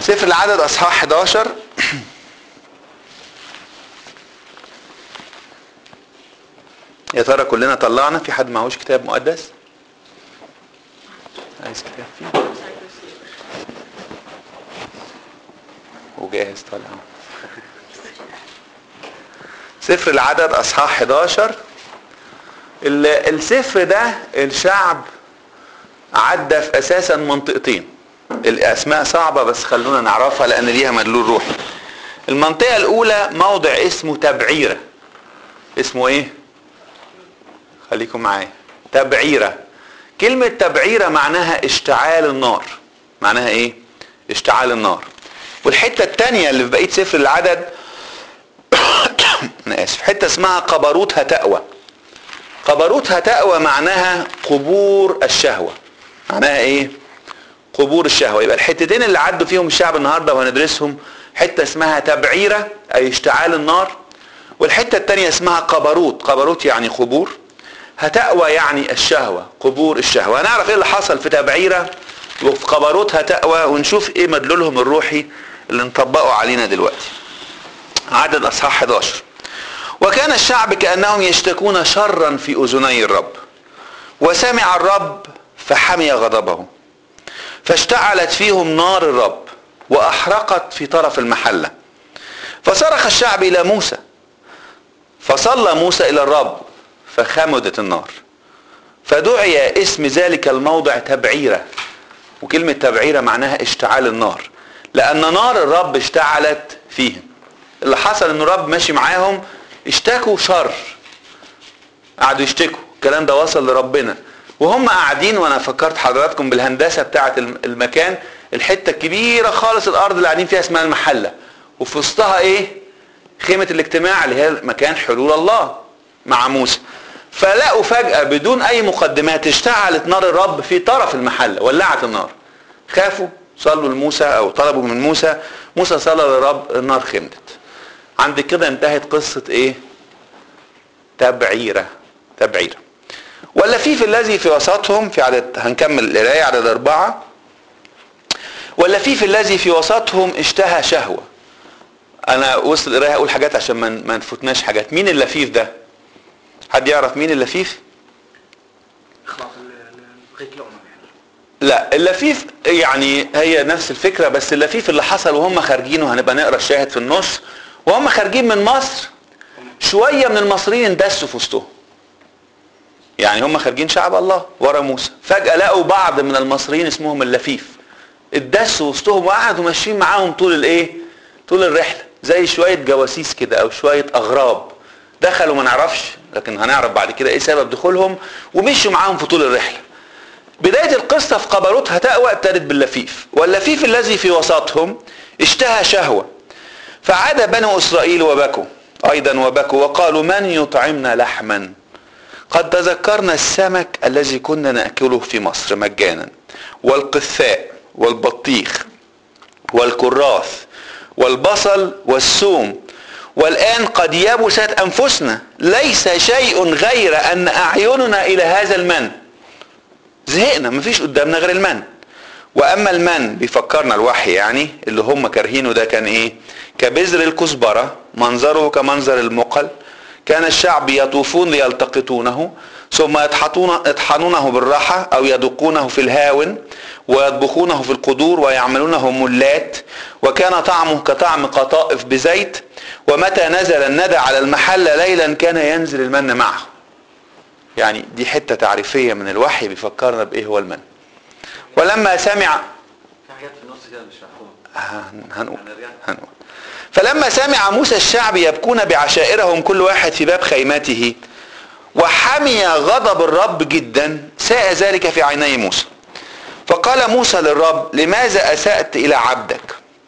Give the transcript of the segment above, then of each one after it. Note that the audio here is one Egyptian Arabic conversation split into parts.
سفر العدد اصحاح 11 يا ترى كلنا طلعنا في حد معهوش كتاب مقدس عايز كتاب فيه وجاهز طالع سفر العدد اصحاح 11 ال- السفر ده الشعب عدى في اساسا منطقتين الاسماء صعبة بس خلونا نعرفها لان ليها مدلول روحي المنطقة الاولى موضع اسمه تبعيرة اسمه ايه خليكم معايا تبعيرة كلمة تبعيرة معناها اشتعال النار معناها ايه اشتعال النار والحتة التانية اللي في بقية سفر العدد انا اسف حتة اسمها قبروت هتأوى قبروت هتأوى معناها قبور الشهوة معناها ايه قبور الشهوة يبقى الحتتين اللي عدوا فيهم الشعب النهاردة وهندرسهم حتة اسمها تبعيرة اي اشتعال النار والحتة التانية اسمها قبروت قبروت يعني قبور هتأوى يعني الشهوة قبور الشهوة هنعرف ايه اللي حصل في تبعيرة وفي قبروت هتأوى ونشوف ايه مدلولهم الروحي اللي نطبقه علينا دلوقتي عدد اصحاح 11 وكان الشعب كأنهم يشتكون شرا في أذني الرب وسمع الرب فحمي غضبه فاشتعلت فيهم نار الرب وأحرقت في طرف المحلة فصرخ الشعب إلى موسى فصلى موسى إلى الرب فخمدت النار فدعي اسم ذلك الموضع تبعيرة وكلمة تبعيرة معناها اشتعال النار لأن نار الرب اشتعلت فيهم اللي حصل ان الرب ماشي معاهم اشتكوا شر قعدوا يشتكوا الكلام ده وصل لربنا وهم قاعدين وانا فكرت حضراتكم بالهندسه بتاعه المكان الحته الكبيره خالص الارض اللي قاعدين فيها اسمها المحله وفي وسطها ايه خيمه الاجتماع اللي هي مكان حلول الله مع موسى فلقوا فجاه بدون اي مقدمات اشتعلت نار الرب في طرف المحله ولعت النار خافوا صلوا لموسى او طلبوا من موسى موسى صلى للرب النار خمدت عند كده انتهت قصة ايه تبعيرة تبعيرة واللفيف الذي في وسطهم في عدد هنكمل القراية عدد أربعة واللفيف الذي في وسطهم اشتهى شهوة أنا وسط القراية هقول حاجات عشان ما ما نفوتناش حاجات مين اللفيف ده؟ حد يعرف مين اللفيف؟ اخلاص بغيت لقمه يعني لا اللفيف يعني هي نفس الفكرة بس اللفيف اللي حصل وهم خارجين وهنبقى نقرا الشاهد في النص وهم خارجين من مصر شوية من المصريين اندسوا في وسطهم يعني هم خارجين شعب الله ورا موسى فجأة لقوا بعض من المصريين اسمهم اللفيف اتدسوا وسطهم وقعدوا ماشيين معاهم طول الايه طول الرحلة زي شوية جواسيس كده او شوية اغراب دخلوا ما نعرفش لكن هنعرف بعد كده ايه سبب دخولهم ومشوا معاهم في طول الرحلة بداية القصة في قبروت هتأوى ابتدت باللفيف واللفيف الذي في وسطهم اشتهى شهوة فعاد بنو إسرائيل وبكوا أيضا وبكوا وقالوا من يطعمنا لحما قد تذكرنا السمك الذي كنا نأكله في مصر مجانا والقثاء والبطيخ والكراث والبصل والثوم والآن قد يبست أنفسنا ليس شيء غير أن أعيننا إلى هذا المن زهقنا مفيش قدامنا غير المن واما المن بيفكرنا الوحي يعني اللي هم كارهينه ده كان ايه كبذر الكزبرة منظره كمنظر المقل كان الشعب يطوفون ليلتقطونه ثم يطحطون يطحنونه بالراحة او يدقونه في الهاون ويطبخونه في القدور ويعملونه ملات وكان طعمه كطعم قطائف بزيت ومتى نزل الندى على المحل ليلا كان ينزل المن معه يعني دي حتة تعريفية من الوحي بيفكرنا بإيه هو المن ولما سمع في حاجات في النص كده مش مفهومه هن- هنقول هنقول فلما سمع موسى الشعب يبكون بعشائرهم كل واحد في باب خيمته وحمي غضب الرب جدا ساء ذلك في عيني موسى فقال موسى للرب لماذا أسأت إلى عبدك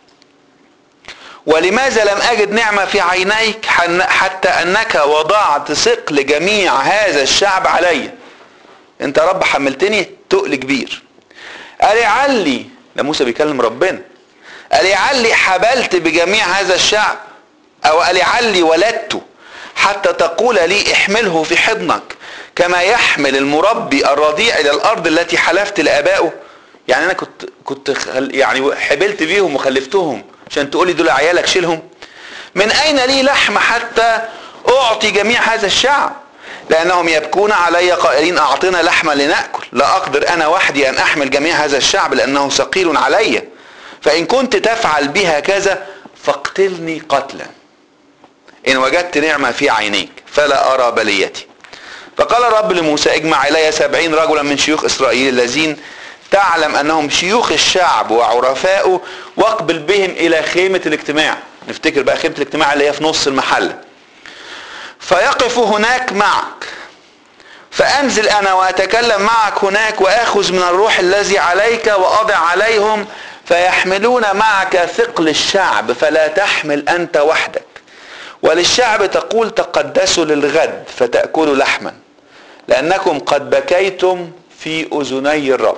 ولماذا لم أجد نعمة في عينيك حن- حتى أنك وضعت ثقل جميع هذا الشعب علي انت يا رب حملتني تقل كبير قال لعلي ده موسى بيكلم ربنا قال لعلي حبلت بجميع هذا الشعب او قال لعلي ولدت حتى تقول لي احمله في حضنك كما يحمل المربي الرضيع الى الارض التي حلفت لابائه يعني انا كنت كنت خل يعني حبلت بيهم وخلفتهم عشان تقولي دول عيالك شيلهم من اين لي لحم حتى اعطي جميع هذا الشعب لانهم يبكون علي قائلين اعطنا لحما لناكل لا اقدر انا وحدي ان احمل جميع هذا الشعب لانه ثقيل علي فان كنت تفعل بها كذا فاقتلني قتلا ان وجدت نعمه في عينيك فلا ارى بليتي فقال الرب لموسى اجمع الي سبعين رجلا من شيوخ اسرائيل الذين تعلم انهم شيوخ الشعب وعرفاؤه واقبل بهم الى خيمة الاجتماع نفتكر بقى خيمة الاجتماع اللي هي في نص المحلة فيقف هناك معك فانزل انا واتكلم معك هناك واخذ من الروح الذي عليك واضع عليهم فيحملون معك ثقل الشعب فلا تحمل انت وحدك وللشعب تقول تقدسوا للغد فتاكلوا لحما لانكم قد بكيتم في اذني الرب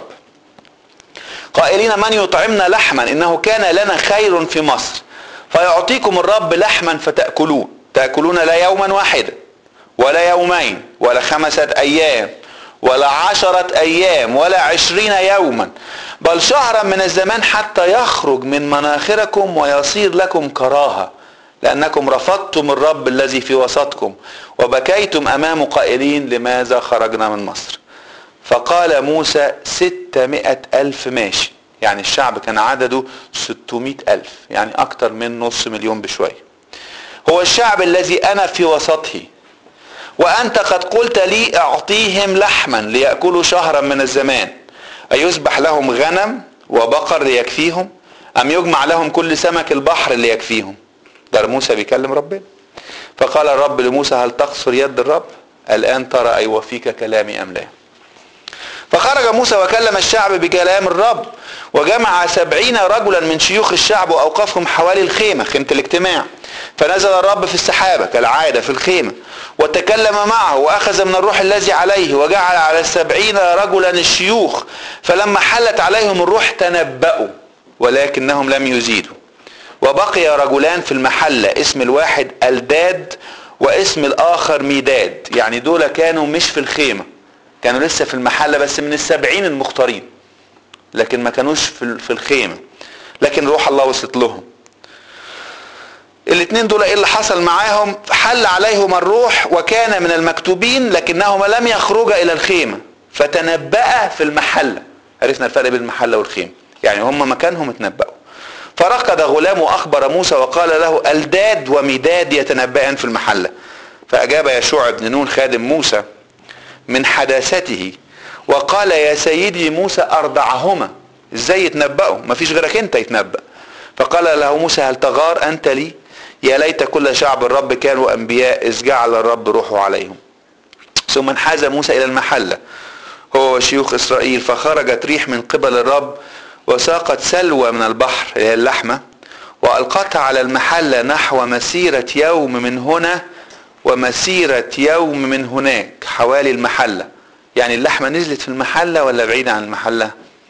قائلين من يطعمنا لحما انه كان لنا خير في مصر فيعطيكم الرب لحما فتاكلون تاكلون لا يوما واحدا ولا يومين ولا خمسه ايام ولا عشره ايام ولا عشرين يوما بل شهرا من الزمان حتى يخرج من مناخركم ويصير لكم كراهه لأنكم رفضتم الرب الذي في وسطكم وبكيتم أمامه قائلين لماذا خرجنا من مصر فقال موسى ستمائة ألف ماشي يعني الشعب كان عدده ستمائة ألف يعني أكتر من نص مليون بشوية هو الشعب الذي أنا في وسطه وأنت قد قلت لي أعطيهم لحما ليأكلوا شهرا من الزمان أيذبح لهم غنم وبقر ليكفيهم أم يجمع لهم كل سمك البحر ليكفيهم ده موسى بيكلم ربنا فقال الرب لموسى هل تقصر يد الرب الآن ترى أي وفيك كلامي أم لا فخرج موسى وكلم الشعب بكلام الرب وجمع سبعين رجلا من شيوخ الشعب وأوقفهم حوالي الخيمة خيمة الاجتماع فنزل الرب في السحابة كالعادة في الخيمة وتكلم معه وأخذ من الروح الذي عليه وجعل على السبعين رجلا الشيوخ فلما حلت عليهم الروح تنبأوا ولكنهم لم يزيدوا وبقي رجلان في المحلة اسم الواحد الداد واسم الآخر ميداد يعني دول كانوا مش في الخيمة كانوا لسه في المحلة بس من السبعين المختارين لكن ما كانوش في في الخيمة لكن روح الله وصلت لهم الاثنين دول ايه اللي حصل معاهم حل عليهم الروح وكان من المكتوبين لكنهما لم يخرجا الى الخيمة فتنبأ في المحلة عرفنا الفرق بين المحلة والخيمة يعني هم مكانهم اتنبأوا فرقد غلام واخبر موسى وقال له الداد ومداد يتنبأان في المحله فاجاب يشوع بن نون خادم موسى من حداثته وقال يا سيدي موسى ارضعهما ازاي يتنبأوا ما فيش غيرك انت يتنبأ فقال له موسى هل تغار انت لي يا ليت كل شعب الرب كانوا انبياء اذ جعل الرب روحه عليهم ثم انحاز موسى الى المحله هو وشيوخ اسرائيل فخرجت ريح من قبل الرب وساقت سلوى من البحر هي اللحمة وألقتها على المحلة نحو مسيرة يوم من هنا ومسيرة يوم من هناك حوالي المحلة يعني اللحمة نزلت في المحلة ولا بعيدة عن المحلة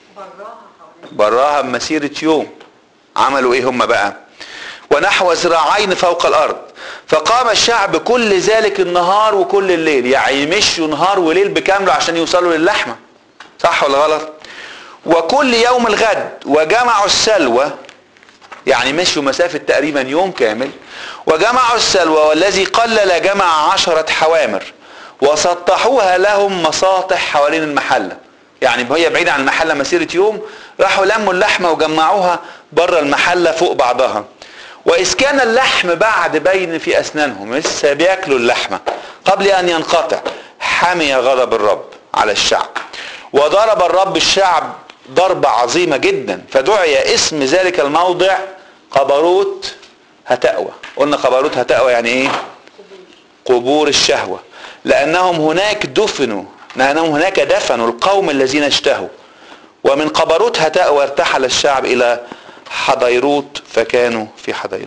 براها بمسيرة يوم عملوا ايه هم بقى ونحو ذراعين فوق الارض فقام الشعب كل ذلك النهار وكل الليل يعني يمشوا نهار وليل بكامله عشان يوصلوا للحمة صح ولا غلط وكل يوم الغد وجمعوا السلوى يعني مشوا مسافة تقريبا يوم كامل وجمعوا السلوى والذي قلل جمع عشرة حوامر وسطحوها لهم مساطح حوالين المحلة يعني هي بعيدة عن المحلة مسيرة يوم راحوا لموا اللحمة وجمعوها بره المحلة فوق بعضها وإذ كان اللحم بعد بين في أسنانهم لسه بياكلوا اللحمة قبل أن ينقطع حمي غضب الرب على الشعب وضرب الرب الشعب ضربة عظيمة جدا فدعي اسم ذلك الموضع قبروت هتأوى قلنا قبروت هتأوى يعني ايه قبور الشهوة لأنهم هناك دفنوا لأنهم هناك دفنوا القوم الذين اشتهوا ومن قبروت هتأوى ارتحل الشعب إلى حضيروت فكانوا في حضيروت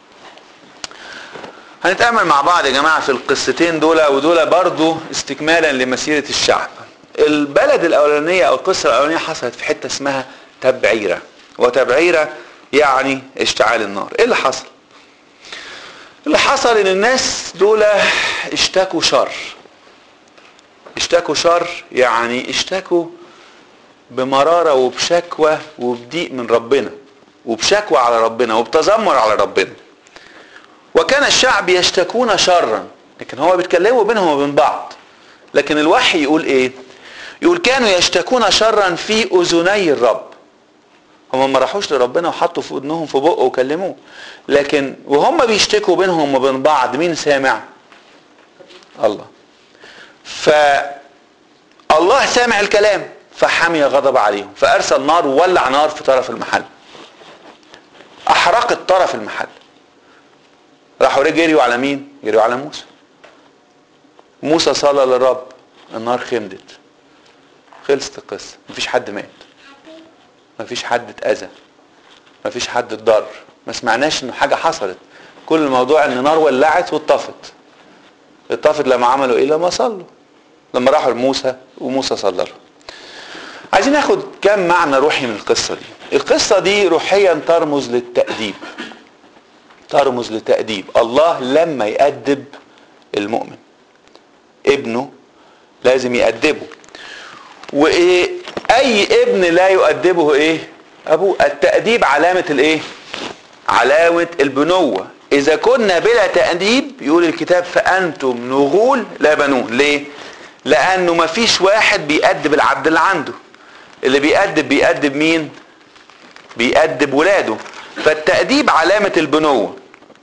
هنتأمل مع بعض يا جماعة في القصتين دول ودول برضو استكمالا لمسيرة الشعب البلد الاولانيه او القصه الاولانيه حصلت في حته اسمها تبعيره وتبعيره يعني اشتعال النار ايه اللي حصل اللي حصل ان الناس دول اشتكوا شر اشتكوا شر يعني اشتكوا بمرارة وبشكوى وبضيق من ربنا وبشكوى على ربنا وبتذمر على ربنا وكان الشعب يشتكون شرا لكن هو بيتكلموا بينهم وبين بعض لكن الوحي يقول ايه يقول كانوا يشتكون شرا في اذني الرب هم ما راحوش لربنا وحطوا في ودنهم في بقه وكلموه لكن وهم بيشتكوا بينهم وبين بعض مين سامع الله ف الله سامع الكلام فحمي غضب عليهم فارسل نار وولع نار في طرف المحل احرقت طرف المحل راحوا جريوا على مين جريوا على موسى موسى صلى للرب النار خمدت خلصت القصه مفيش حد مات مفيش حد اتاذى مفيش حد اتضر ما سمعناش انه حاجه حصلت كل الموضوع ان نار ولعت واتطفت اتطفت لما عملوا ايه لما صلوا لما راحوا لموسى وموسى صلى لهم عايزين ناخد كم معنى روحي من القصة دي القصة دي روحيا ترمز للتأديب ترمز لتأديب الله لما يأدب المؤمن ابنه لازم يأدبه وايه اي ابن لا يؤدبه ايه ابوه التأديب علامة الايه علامة البنوة اذا كنا بلا تأديب يقول الكتاب فانتم نغول لا بنون ليه لانه مفيش واحد بيأدب العبد اللي عنده اللي بيأدب بيأدب مين بيأدب ولاده فالتأديب علامة البنوة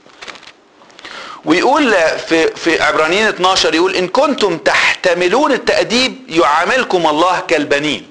ويقول في في عبرانيين 12 يقول ان كنتم تحتملون التأديب يعاملكم الله كالبنين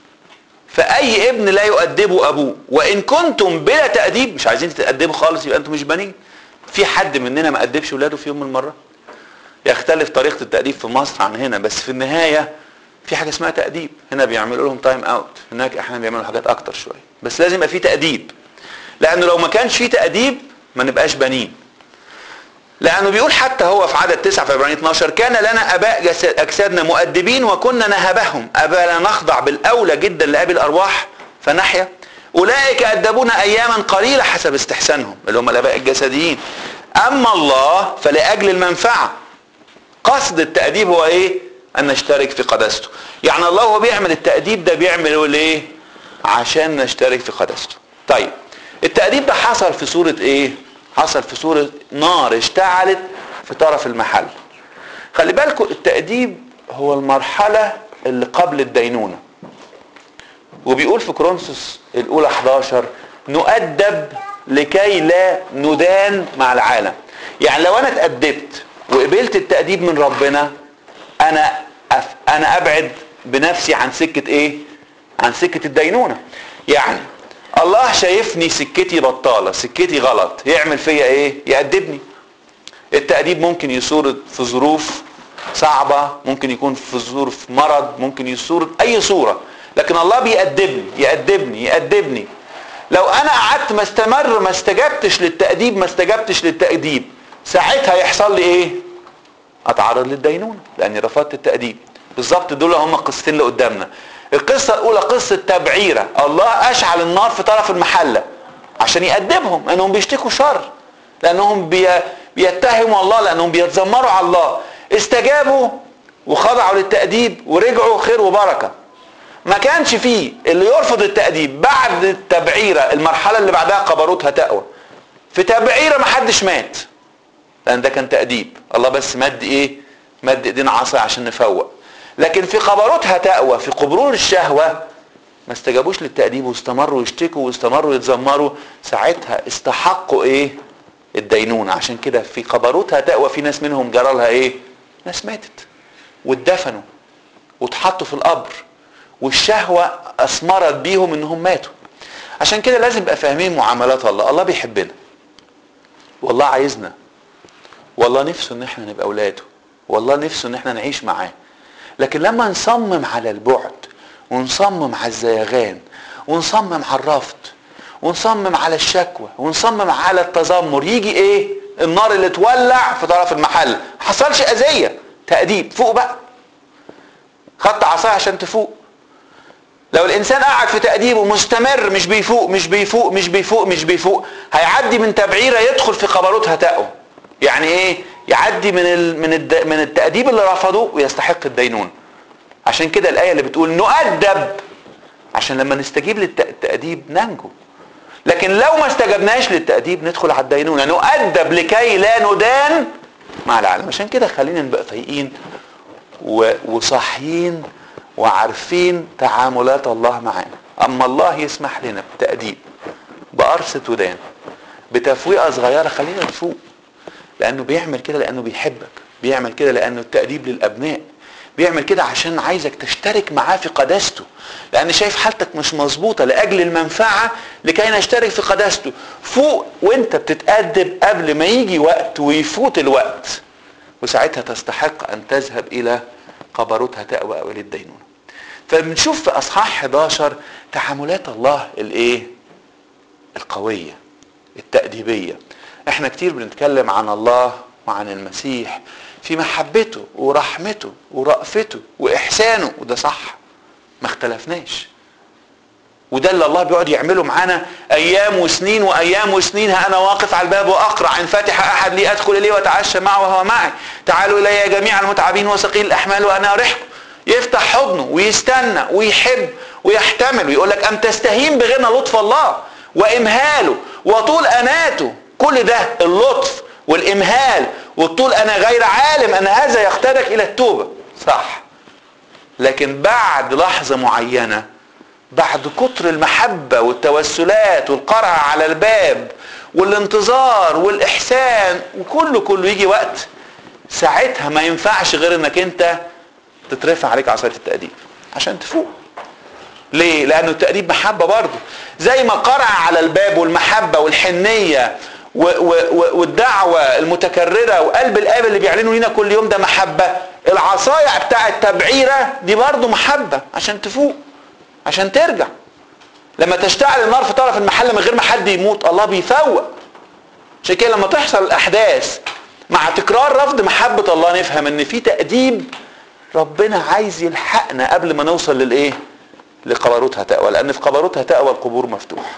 فأي ابن لا يؤدبه أبوه وإن كنتم بلا تأديب مش عايزين تتأدبوا خالص يبقى أنتم مش بنين في حد مننا ما أدبش ولاده في يوم من المرة يختلف طريقة التأديب في مصر عن هنا بس في النهاية في حاجة اسمها تأديب هنا بيعملوا لهم تايم اوت هناك احيانا بيعملوا حاجات اكتر شوية بس لازم يبقى في تأديب لأنه لو ما كانش في تأديب ما نبقاش بنين لأنه بيقول حتى هو في عدد 9 في عبرانيين 12 كان لنا آباء جسد أجسادنا مؤدبين وكنا نهبهم أبا نخضع بالأولى جدا لأبي الأرواح فنحيا أولئك أدبونا أياما قليلة حسب استحسانهم اللي هم الآباء الجسديين أما الله فلأجل المنفعة قصد التأديب هو إيه؟ أن نشترك في قداسته يعني الله هو بيعمل التأديب ده بيعمله ليه؟ عشان نشترك في قداسته طيب التأديب ده حصل في صورة إيه؟ حصل في صورة نار اشتعلت في طرف المحل خلي بالكم التأديب هو المرحلة اللي قبل الدينونة وبيقول في كرونسوس الأولى 11 نؤدب لكي لا ندان مع العالم يعني لو أنا اتأدبت وقبلت التأديب من ربنا أنا أف أنا أبعد بنفسي عن سكة إيه؟ عن سكة الدينونة يعني الله شايفني سكتي بطالة سكتي غلط يعمل فيا ايه يأدبني التأديب ممكن يصور في ظروف صعبة ممكن يكون في ظروف مرض ممكن يصور اي صورة لكن الله بيأدبني يأدبني يأدبني لو انا قعدت ما استمر ما استجبتش للتأديب ما استجبتش للتأديب ساعتها يحصل لي ايه اتعرض للدينونة لاني رفضت التأديب بالظبط دول هم القصتين اللي قدامنا القصة الأولى قصة تبعيرة الله أشعل النار في طرف المحلة عشان يأدبهم أنهم بيشتكوا شر لأنهم بي... بيتهموا الله لأنهم بيتذمروا على الله استجابوا وخضعوا للتأديب ورجعوا خير وبركة ما كانش فيه اللي يرفض التأديب بعد التبعيرة المرحلة اللي بعدها قبروتها تقوى في تبعيرة ما حدش مات لأن ده كان تأديب الله بس مد إيه مد إيدينا عصا عشان نفوق لكن في قبروتها تقوى في قبرون الشهوة ما استجابوش للتأديب واستمروا يشتكوا واستمروا يتذمروا ساعتها استحقوا ايه الدينونة عشان كده في قبروتها تقوى في ناس منهم جرى لها ايه ناس ماتت واتدفنوا واتحطوا في القبر والشهوة اثمرت بيهم انهم ماتوا عشان كده لازم نبقى فاهمين معاملات الله الله بيحبنا والله عايزنا والله نفسه ان احنا نبقى اولاده والله نفسه ان احنا نعيش معاه لكن لما نصمم على البعد ونصمم على الزيغان ونصمم على الرفض ونصمم على الشكوى ونصمم على التذمر يجي ايه النار اللي تولع في طرف المحل حصلش اذيه تأديب فوق بقى خدت عصايه عشان تفوق لو الانسان قاعد في تأديبه مستمر مش بيفوق مش بيفوق مش بيفوق مش بيفوق هيعدي من تبعيره يدخل في قبروتها تقوى يعني ايه يعدي من ال من الد من التأديب اللي رفضوه ويستحق الدينون عشان كده الآية اللي بتقول نؤدب عشان لما نستجيب للتأديب ننجو لكن لو ما استجبناش للتأديب ندخل على الدينونة نؤدب لكي لا ندان مع العالم عشان كده خلينا نبقى فايقين و- وصاحيين وعارفين تعاملات الله معانا اما الله يسمح لنا بتأديب بقرصة ودان بتفويقة صغيرة خلينا نفوق لانه بيعمل كده لانه بيحبك بيعمل كده لانه التأديب للابناء بيعمل كده عشان عايزك تشترك معاه في قداسته لان شايف حالتك مش مظبوطه لاجل المنفعه لكي نشترك في قداسته فوق وانت بتتأدب قبل ما يجي وقت ويفوت الوقت وساعتها تستحق ان تذهب الى قبرتها تأوى او الى الدينونه فبنشوف في اصحاح 11 تعاملات الله الايه القويه التأديبيه احنا كتير بنتكلم عن الله وعن المسيح في محبته ورحمته ورأفته وإحسانه وده صح ما اختلفناش وده اللي الله بيقعد يعمله معانا ايام وسنين وايام وسنين ها انا واقف على الباب واقرع ان فتح احد لي ادخل اليه واتعشى معه وهو معي تعالوا الي جميعا المتعبين وثقيل الاحمال وانا اريحكم يفتح حضنه ويستنى ويحب ويحتمل ويقول لك ام تستهين بغنى لطف الله وامهاله وطول اناته كل ده اللطف والامهال والطول انا غير عالم ان هذا يقتدك الى التوبه صح لكن بعد لحظه معينه بعد كتر المحبة والتوسلات والقرع على الباب والانتظار والإحسان وكله كله يجي وقت ساعتها ما ينفعش غير انك انت تترفع عليك عصاية التأديب عشان تفوق ليه؟ لأنه التأديب محبة برضه زي ما قرع على الباب والمحبة والحنية و- و- و- والدعوة المتكررة وقلب الآب اللي بيعلنوا لينا كل يوم ده محبة العصايع بتاع التبعيرة دي برضه محبة عشان تفوق عشان ترجع لما تشتعل النار في طرف المحل من غير ما حد يموت الله بيفوق عشان كده لما تحصل الاحداث مع تكرار رفض محبة الله نفهم ان في تأديب ربنا عايز يلحقنا قبل ما نوصل للايه لقبروتها تأوى لان في قبروتها تأوى القبور مفتوحة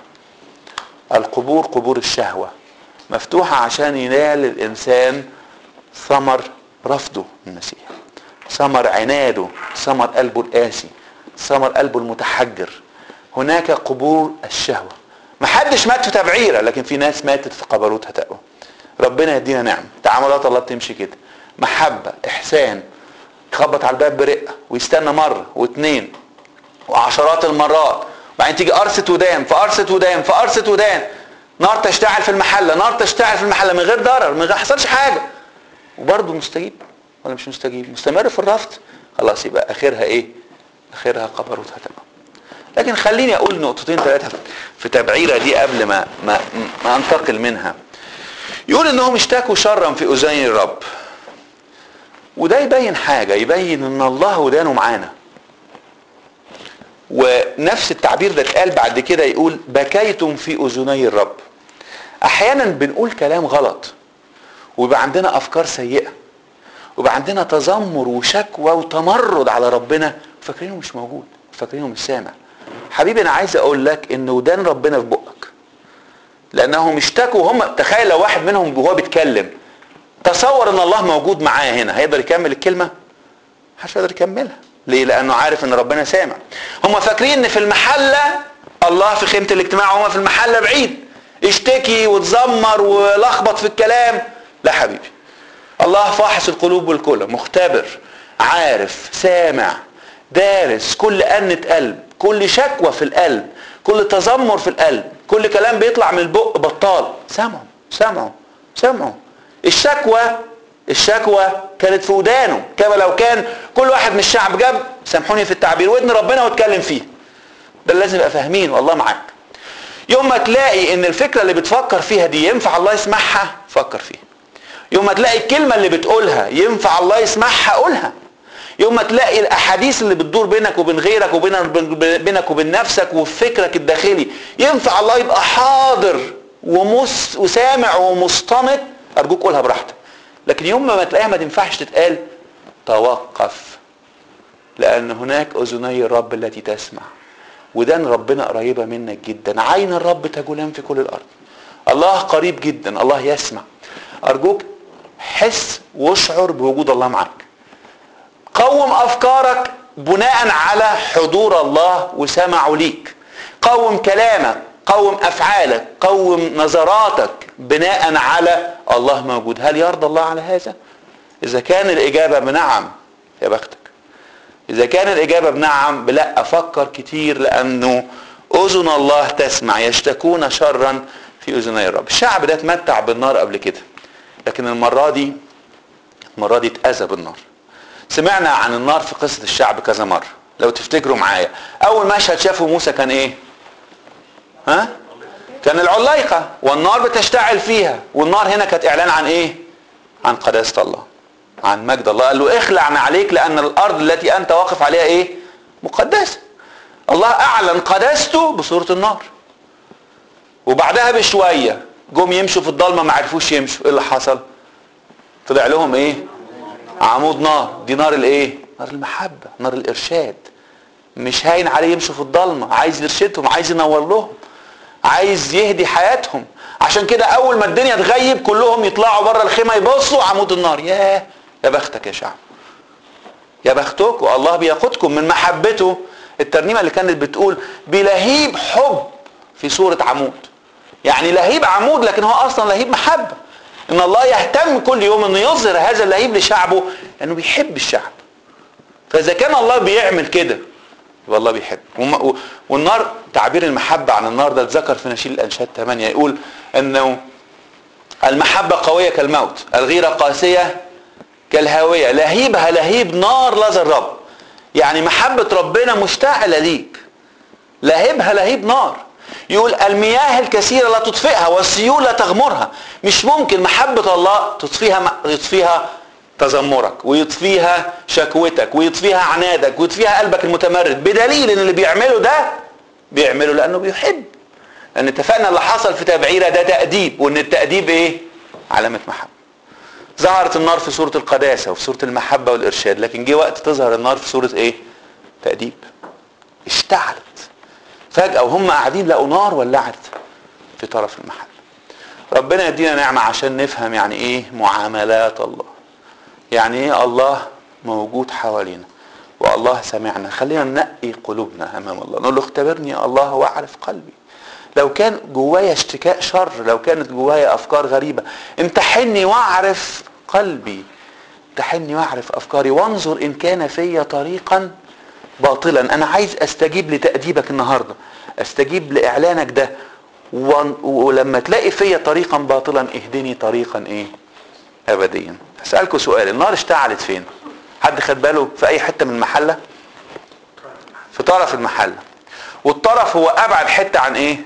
القبور قبور الشهوة مفتوحة عشان ينال الانسان ثمر رفضه المسيح ثمر عناده ثمر قلبه القاسي ثمر قلبه المتحجر هناك قبور الشهوة محدش مات في تبعيرة لكن في ناس ماتت في قبروتها تقوى ربنا يدينا نعم تعاملات الله بتمشي كده محبة احسان يخبط على الباب برقة ويستنى مرة واثنين وعشرات المرات وبعدين تيجي قرصة ودان في قرصة ودان في قرصة ودان نار تشتعل في المحلة نار تشتعل في المحلة من غير ضرر من غير حصلش حاجة وبرضه مستجيب ولا مش مستجيب مستمر في الرفض خلاص يبقى اخرها ايه اخرها قبروتها تمام لكن خليني اقول نقطتين ثلاثه في تبعيره دي قبل ما ما ما انتقل منها يقول انهم اشتكوا شرا في اذين الرب وده يبين حاجه يبين ان الله ودانه معانا ونفس التعبير ده اتقال بعد كده يقول بكيتم في اذني الرب احيانا بنقول كلام غلط ويبقى عندنا افكار سيئه ويبقى عندنا تذمر وشكوى وتمرد على ربنا فاكرينه مش موجود فاكرينه مش سامع حبيبي انا عايز اقول لك ان ودان ربنا في بقك لانهم اشتكوا هم تخيل لو واحد منهم وهو بيتكلم تصور ان الله موجود معاه هنا هيقدر يكمل الكلمه محدش هيقدر يكملها ليه لانه عارف ان ربنا سامع هم فاكرين ان في المحله الله في خيمه الاجتماع وهم في المحله بعيد اشتكي وتزمر ولخبط في الكلام لا حبيبي الله فاحص القلوب والكلى مختبر عارف سامع دارس كل أنة قلب كل شكوى في القلب كل تذمر في القلب كل كلام بيطلع من البق بطال سمعوا سمعوا سمعوا الشكوى الشكوى كانت في ودانه كما لو كان كل واحد من الشعب جاب سامحوني في التعبير ودن ربنا واتكلم فيه ده اللي لازم يبقى فاهمين والله معاك يوم ما تلاقي ان الفكره اللي بتفكر فيها دي ينفع الله يسمعها فكر فيها يوم ما تلاقي الكلمه اللي بتقولها ينفع الله يسمعها قولها يوم ما تلاقي الاحاديث اللي بتدور بينك وبين غيرك وبين بينك وبين نفسك وفي فكرك الداخلي ينفع الله يبقى حاضر ومس وسامع ومصطمت ارجوك قولها براحتك لكن يوم ما تلاقيها ما تنفعش تتقال توقف لان هناك اذني الرب التي تسمع ودان ربنا قريبه منك جدا عين الرب تجولان في كل الارض الله قريب جدا الله يسمع ارجوك حس واشعر بوجود الله معاك قوم افكارك بناء على حضور الله وسمعه ليك قوم كلامك قوم افعالك قوم نظراتك بناء على الله موجود هل يرضى الله على هذا اذا كان الاجابه بنعم يا بختك اذا كان الاجابه بنعم بلا افكر كتير لانه اذن الله تسمع يشتكون شرا في اذني الرب الشعب ده اتمتع بالنار قبل كده لكن المره دي المره دي اتاذى بالنار سمعنا عن النار في قصه الشعب كذا مره لو تفتكروا معايا اول مشهد شافه موسى كان ايه ها كان العلايقه والنار بتشتعل فيها والنار هنا كانت اعلان عن ايه عن قداسه الله عن مجد الله قال له اخلع عليك لان الارض التي انت واقف عليها ايه مقدسه الله اعلن قداسته بصوره النار وبعدها بشويه جم يمشوا في الضلمه ما عرفوش يمشوا ايه اللي حصل طلع لهم ايه عمود نار دي نار الايه نار المحبه نار الارشاد مش هاين عليه يمشوا في الضلمه عايز يرشدهم عايز ينور لهم عايز يهدي حياتهم عشان كده اول ما الدنيا تغيب كلهم يطلعوا بره الخيمه يبصوا عمود النار ياه يا بختك يا شعب يا بختك والله بياخدكم من محبته الترنيمه اللي كانت بتقول بلهيب حب في صوره عمود يعني لهيب عمود لكن هو اصلا لهيب محبه ان الله يهتم كل يوم انه يظهر هذا اللهيب لشعبه لانه بيحب الشعب فاذا كان الله بيعمل كده يبقى الله بيحب وم- والنار تعبير المحبه عن النار ده اتذكر في نشيد الانشاد 8 يقول انه المحبه قويه كالموت الغيره قاسيه كالهاويه لهيبها لهيب نار لظى الرب يعني محبه ربنا مشتعله ليك لهيبها لهيب نار يقول المياه الكثيرة لا تطفئها والسيول لا تغمرها مش ممكن محبة الله تطفيها يطفيها تذمرك ويطفيها شكوتك ويطفيها عنادك ويطفيها قلبك المتمرد بدليل ان اللي بيعمله ده بيعمله لانه بيحب لان اتفقنا اللي حصل في تبعيرة ده تأديب وان التأديب ايه علامة محبة ظهرت النار في صورة القداسة وفي صورة المحبة والإرشاد لكن جه وقت تظهر النار في صورة ايه تأديب اشتعلت فجأة وهم قاعدين لقوا نار ولعت في طرف المحل ربنا يدينا نعمة عشان نفهم يعني ايه معاملات الله يعني ايه الله موجود حوالينا والله سمعنا خلينا ننقي قلوبنا امام الله نقول له اختبرني يا الله واعرف قلبي لو كان جوايا اشتكاء شر لو كانت جوايا افكار غريبه امتحني واعرف قلبي امتحني واعرف افكاري وانظر ان كان في طريقا باطلا انا عايز استجيب لتاديبك النهارده استجيب لاعلانك ده ون- ولما تلاقي فيا طريقا باطلا اهدني طريقا ايه ابديا هسالكم سؤال النار اشتعلت فين حد خد باله في اي حته من المحله في طرف المحله والطرف هو ابعد حته عن ايه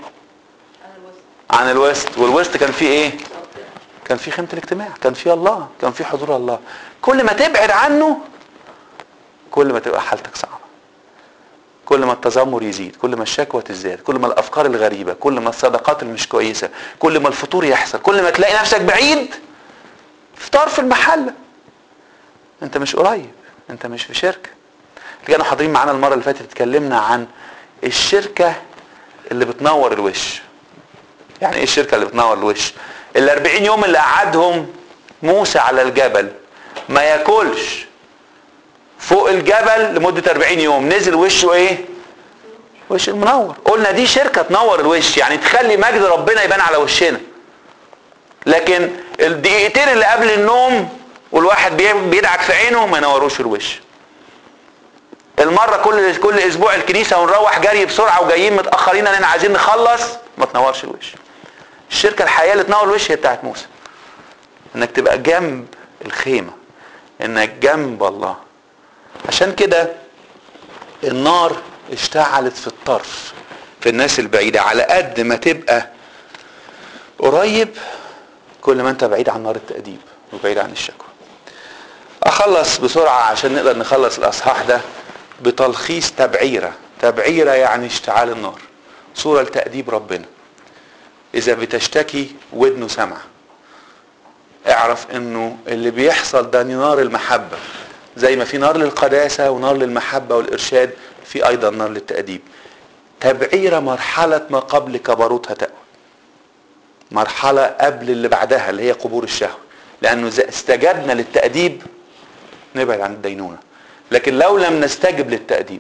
عن الوسط والوسط كان فيه ايه كان فيه خيمه الاجتماع كان فيه الله كان فيه حضور الله كل ما تبعد عنه كل ما تبقى حالتك صعبه كل ما التذمر يزيد كل ما الشكوى تزداد كل ما الافكار الغريبه كل ما الصداقات اللي مش كويسه كل ما الفتور يحصل كل ما تلاقي نفسك بعيد في طرف المحله انت مش قريب انت مش في شركه اللي كانوا حاضرين معانا المره اللي فاتت اتكلمنا عن الشركه اللي بتنور الوش يعني ايه الشركه اللي بتنور الوش ال 40 يوم اللي قعدهم موسى على الجبل ما ياكلش فوق الجبل لمدة 40 يوم نزل وشه ايه وش المنور قلنا دي شركة تنور الوش يعني تخلي مجد ربنا يبان على وشنا لكن الدقيقتين اللي قبل النوم والواحد بي- بيدعك في عينه ما ينوروش الوش المرة كل كل اسبوع الكنيسة ونروح جري بسرعة وجايين متأخرين لان عايزين نخلص ما تنورش الوش الشركة الحقيقية اللي تنور الوش هي بتاعت موسى انك تبقى جنب الخيمة انك جنب الله عشان كده النار اشتعلت في الطرف في الناس البعيدة على قد ما تبقى قريب كل ما انت بعيد عن نار التأديب وبعيد عن الشكوى اخلص بسرعة عشان نقدر نخلص الاصحاح ده بتلخيص تبعيرة تبعيرة يعني اشتعال النار صورة لتأديب ربنا اذا بتشتكي ودنه سمع اعرف انه اللي بيحصل ده نار المحبة زي ما في نار للقداسة ونار للمحبة والإرشاد في أيضا نار للتأديب تبعيرة مرحلة ما قبل كبروتها تأوى مرحلة قبل اللي بعدها اللي هي قبور الشهوة لأنه إذا استجبنا للتأديب نبعد عن الدينونة لكن لو لم نستجب للتأديب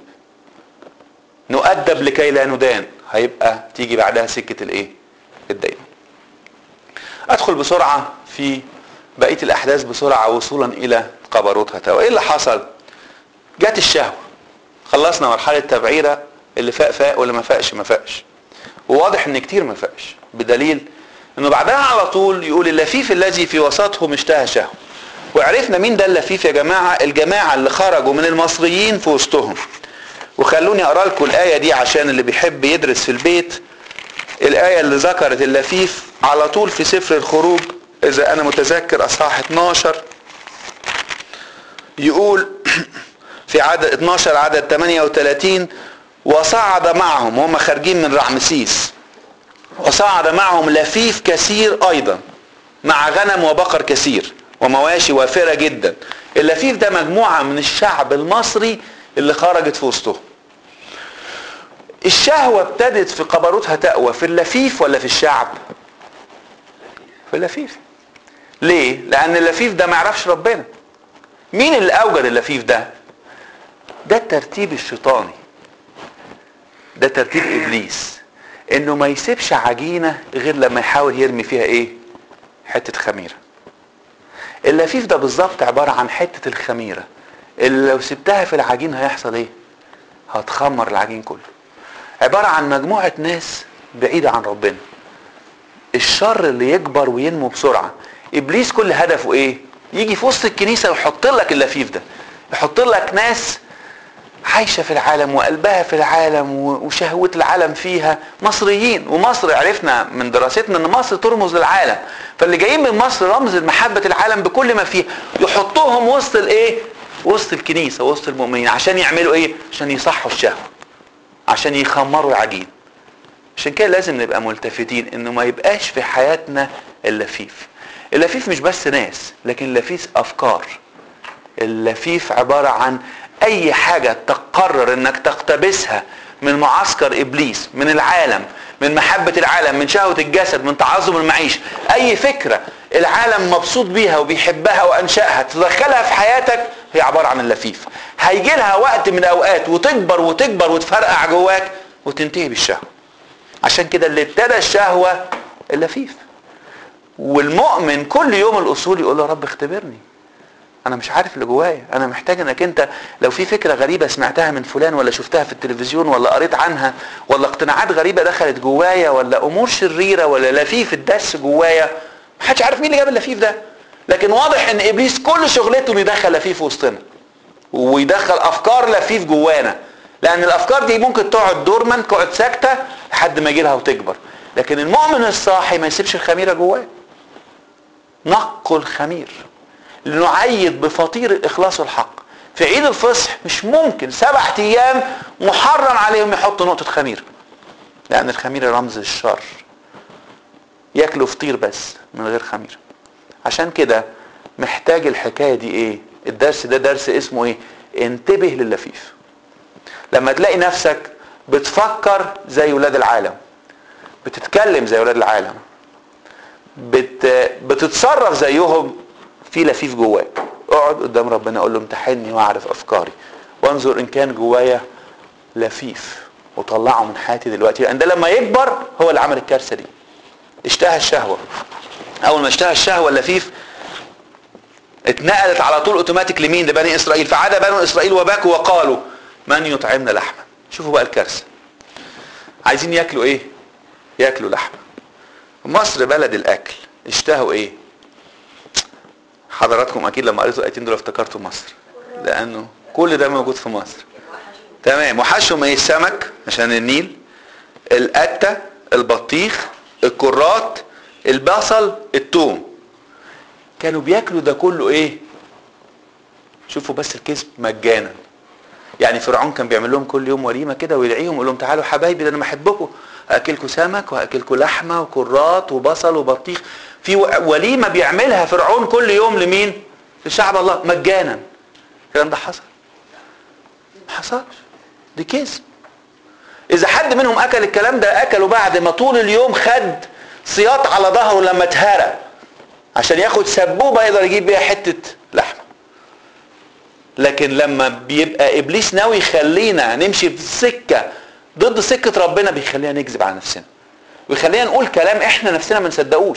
نؤدب لكي لا ندان هيبقى تيجي بعدها سكة الايه الدين ادخل بسرعة في بقية الاحداث بسرعة وصولا الى قبروت هتا وايه اللي حصل جت الشهوة خلصنا مرحلة تبعيرة اللي فاق فاق واللي ما فاقش ما فاقش وواضح ان كتير ما فاقش بدليل انه بعدها على طول يقول اللفيف الذي في وسطهم اشتهى شهوة وعرفنا مين ده اللفيف يا جماعة الجماعة اللي خرجوا من المصريين في وسطهم وخلوني اقرا لكم الايه دي عشان اللي بيحب يدرس في البيت الايه اللي ذكرت اللفيف على طول في سفر الخروج اذا انا متذكر اصحاح 12 يقول في عدد 12 عدد 38 وصعد معهم هم خارجين من رعمسيس وصعد معهم لفيف كثير ايضا مع غنم وبقر كثير ومواشي وافرة جدا اللفيف ده مجموعة من الشعب المصري اللي خرجت في وسطهم الشهوة ابتدت في قبروتها تقوى في اللفيف ولا في الشعب في اللفيف ليه لان اللفيف ده ما يعرفش ربنا مين اللي اوجد اللفيف ده ده الترتيب الشيطاني ده ترتيب ابليس انه ما يسيبش عجينة غير لما يحاول يرمي فيها ايه حتة خميرة اللفيف ده بالظبط عبارة عن حتة الخميرة اللي لو سبتها في العجين هيحصل ايه هتخمر العجين كله عبارة عن مجموعة ناس بعيدة عن ربنا الشر اللي يكبر وينمو بسرعة ابليس كل هدفه ايه يجي في وسط الكنيسة ويحط لك اللفيف ده يحط لك ناس عايشة في العالم وقلبها في العالم وشهوة العالم فيها مصريين ومصر عرفنا من دراستنا ان مصر ترمز للعالم فاللي جايين من مصر رمز لمحبة العالم بكل ما فيه يحطوهم وسط الايه وسط الكنيسة وسط المؤمنين عشان يعملوا ايه عشان يصحوا الشهوة عشان يخمروا العجين عشان كده لازم نبقى ملتفتين انه ما يبقاش في حياتنا اللفيف اللفيف مش بس ناس لكن اللفيف افكار اللفيف عبارة عن اي حاجة تقرر انك تقتبسها من معسكر ابليس من العالم من محبة العالم من شهوة الجسد من تعظم المعيشة اي فكرة العالم مبسوط بيها وبيحبها وانشأها تدخلها في حياتك هي عبارة عن اللفيف هيجي لها وقت من الاوقات وتكبر وتكبر وتفرقع جواك وتنتهي بالشهوة عشان كده اللي ابتدى الشهوة اللفيف والمؤمن كل يوم الاصول يقول له رب اختبرني انا مش عارف اللي جوايا انا محتاج انك انت لو في فكره غريبه سمعتها من فلان ولا شفتها في التلفزيون ولا قريت عنها ولا اقتناعات غريبه دخلت جوايا ولا امور شريره ولا لفيف الدس جوايا محدش عارف مين اللي جاب اللفيف ده لكن واضح ان ابليس كل شغلته بيدخل لفيف وسطنا ويدخل افكار لفيف جوانا لان الافكار دي ممكن تقعد دورمان تقعد ساكته لحد ما يجي لها وتكبر لكن المؤمن الصاحي ما يسيبش الخميره جواه نقوا الخمير لنعيد بفطير الاخلاص والحق في عيد الفصح مش ممكن سبعة ايام محرم عليهم يحطوا نقطة خمير لان الخمير رمز الشر ياكلوا فطير بس من غير خمير عشان كده محتاج الحكاية دي ايه الدرس ده درس اسمه ايه انتبه لللفيف لما تلاقي نفسك بتفكر زي ولاد العالم بتتكلم زي ولاد العالم بت... بتتصرف زيهم في لفيف جواك اقعد قدام ربنا اقول له امتحني واعرف افكاري وانظر ان كان جوايا لفيف وطلعه من حياتي دلوقتي لان ده لما يكبر هو اللي عمل الكارثه دي اشتهى الشهوه اول ما اشتهى الشهوه اللفيف اتنقلت على طول اوتوماتيك لمين لبني اسرائيل فعاد بنو اسرائيل وبكوا وقالوا من يطعمنا لحما شوفوا بقى الكارثه عايزين ياكلوا ايه ياكلوا لحمه مصر بلد الاكل اشتهوا ايه حضراتكم اكيد لما قريتوا الايتين دول افتكرتوا مصر لانه كل ده موجود في مصر تمام وحشهم ايه السمك عشان النيل القتة البطيخ الكرات البصل التوم كانوا بياكلوا ده كله ايه شوفوا بس الكذب مجانا يعني فرعون كان بيعمل لهم كل يوم وليمه كده ويدعيهم يقول لهم تعالوا حبايبي ده انا بحبكم هاكلكم سمك وهاكلكم لحمه وكرات وبصل وبطيخ في وليمه بيعملها فرعون كل يوم لمين لشعب الله مجانا الكلام ده حصل ما حصلش دي كذب اذا حد منهم اكل الكلام ده اكله بعد ما طول اليوم خد سياط على ظهره لما اتهرى عشان ياخد سبوبه يقدر يجيب بيها حته لحمه لكن لما بيبقى ابليس ناوي يخلينا نمشي في سكه ضد سكه ربنا بيخلينا نكذب على نفسنا ويخلينا نقول كلام احنا نفسنا ما نصدقوش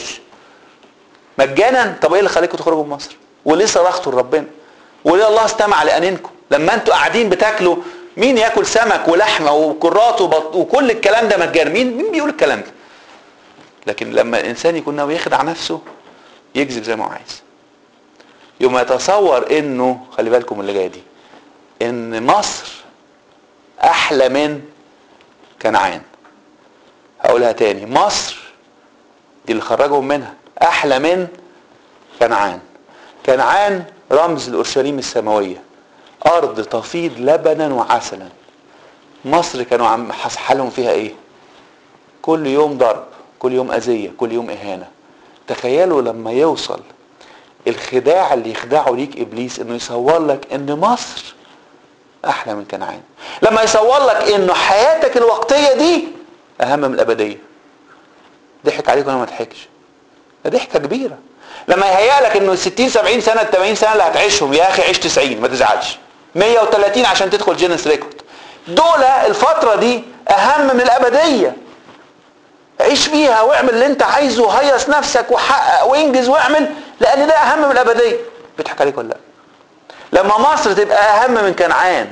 مجانا طب ايه اللي خليكم تخرجوا من مصر وليه صرختوا لربنا وليه الله استمع لانينكم لما انتوا قاعدين بتاكلوا مين ياكل سمك ولحمه وكرات وبط وكل الكلام ده مجانا مين مين بيقول الكلام ده لكن لما الانسان يكون ناوي يخدع نفسه يكذب زي ما هو عايز يوم يتصور انه خلي بالكم اللي جايه دي ان مصر احلى من كنعان هقولها تاني مصر دي اللي خرجهم منها احلى من كنعان كنعان رمز لاورشليم السماويه ارض تفيض لبنا وعسلا مصر كانوا عم حالهم فيها ايه كل يوم ضرب كل يوم اذيه كل يوم اهانه تخيلوا لما يوصل الخداع اللي يخدعه ليك ابليس انه يصور لك ان مصر احلى من كنعان لما يصور لك انه حياتك الوقتيه دي اهم من الابديه ضحك عليك ولا ما ضحكش ده ضحكه كبيره لما يهيأ لك انه 60 70 سنه 80 سنه اللي هتعيشهم يا اخي عيش 90 ما تزعلش 130 عشان تدخل جينيس ريكورد دول الفتره دي اهم من الابديه عيش فيها واعمل اللي انت عايزه وهيص نفسك وحقق وانجز واعمل لان ده اهم من الابديه بيضحك عليك ولا لا لما مصر تبقى اهم من كنعان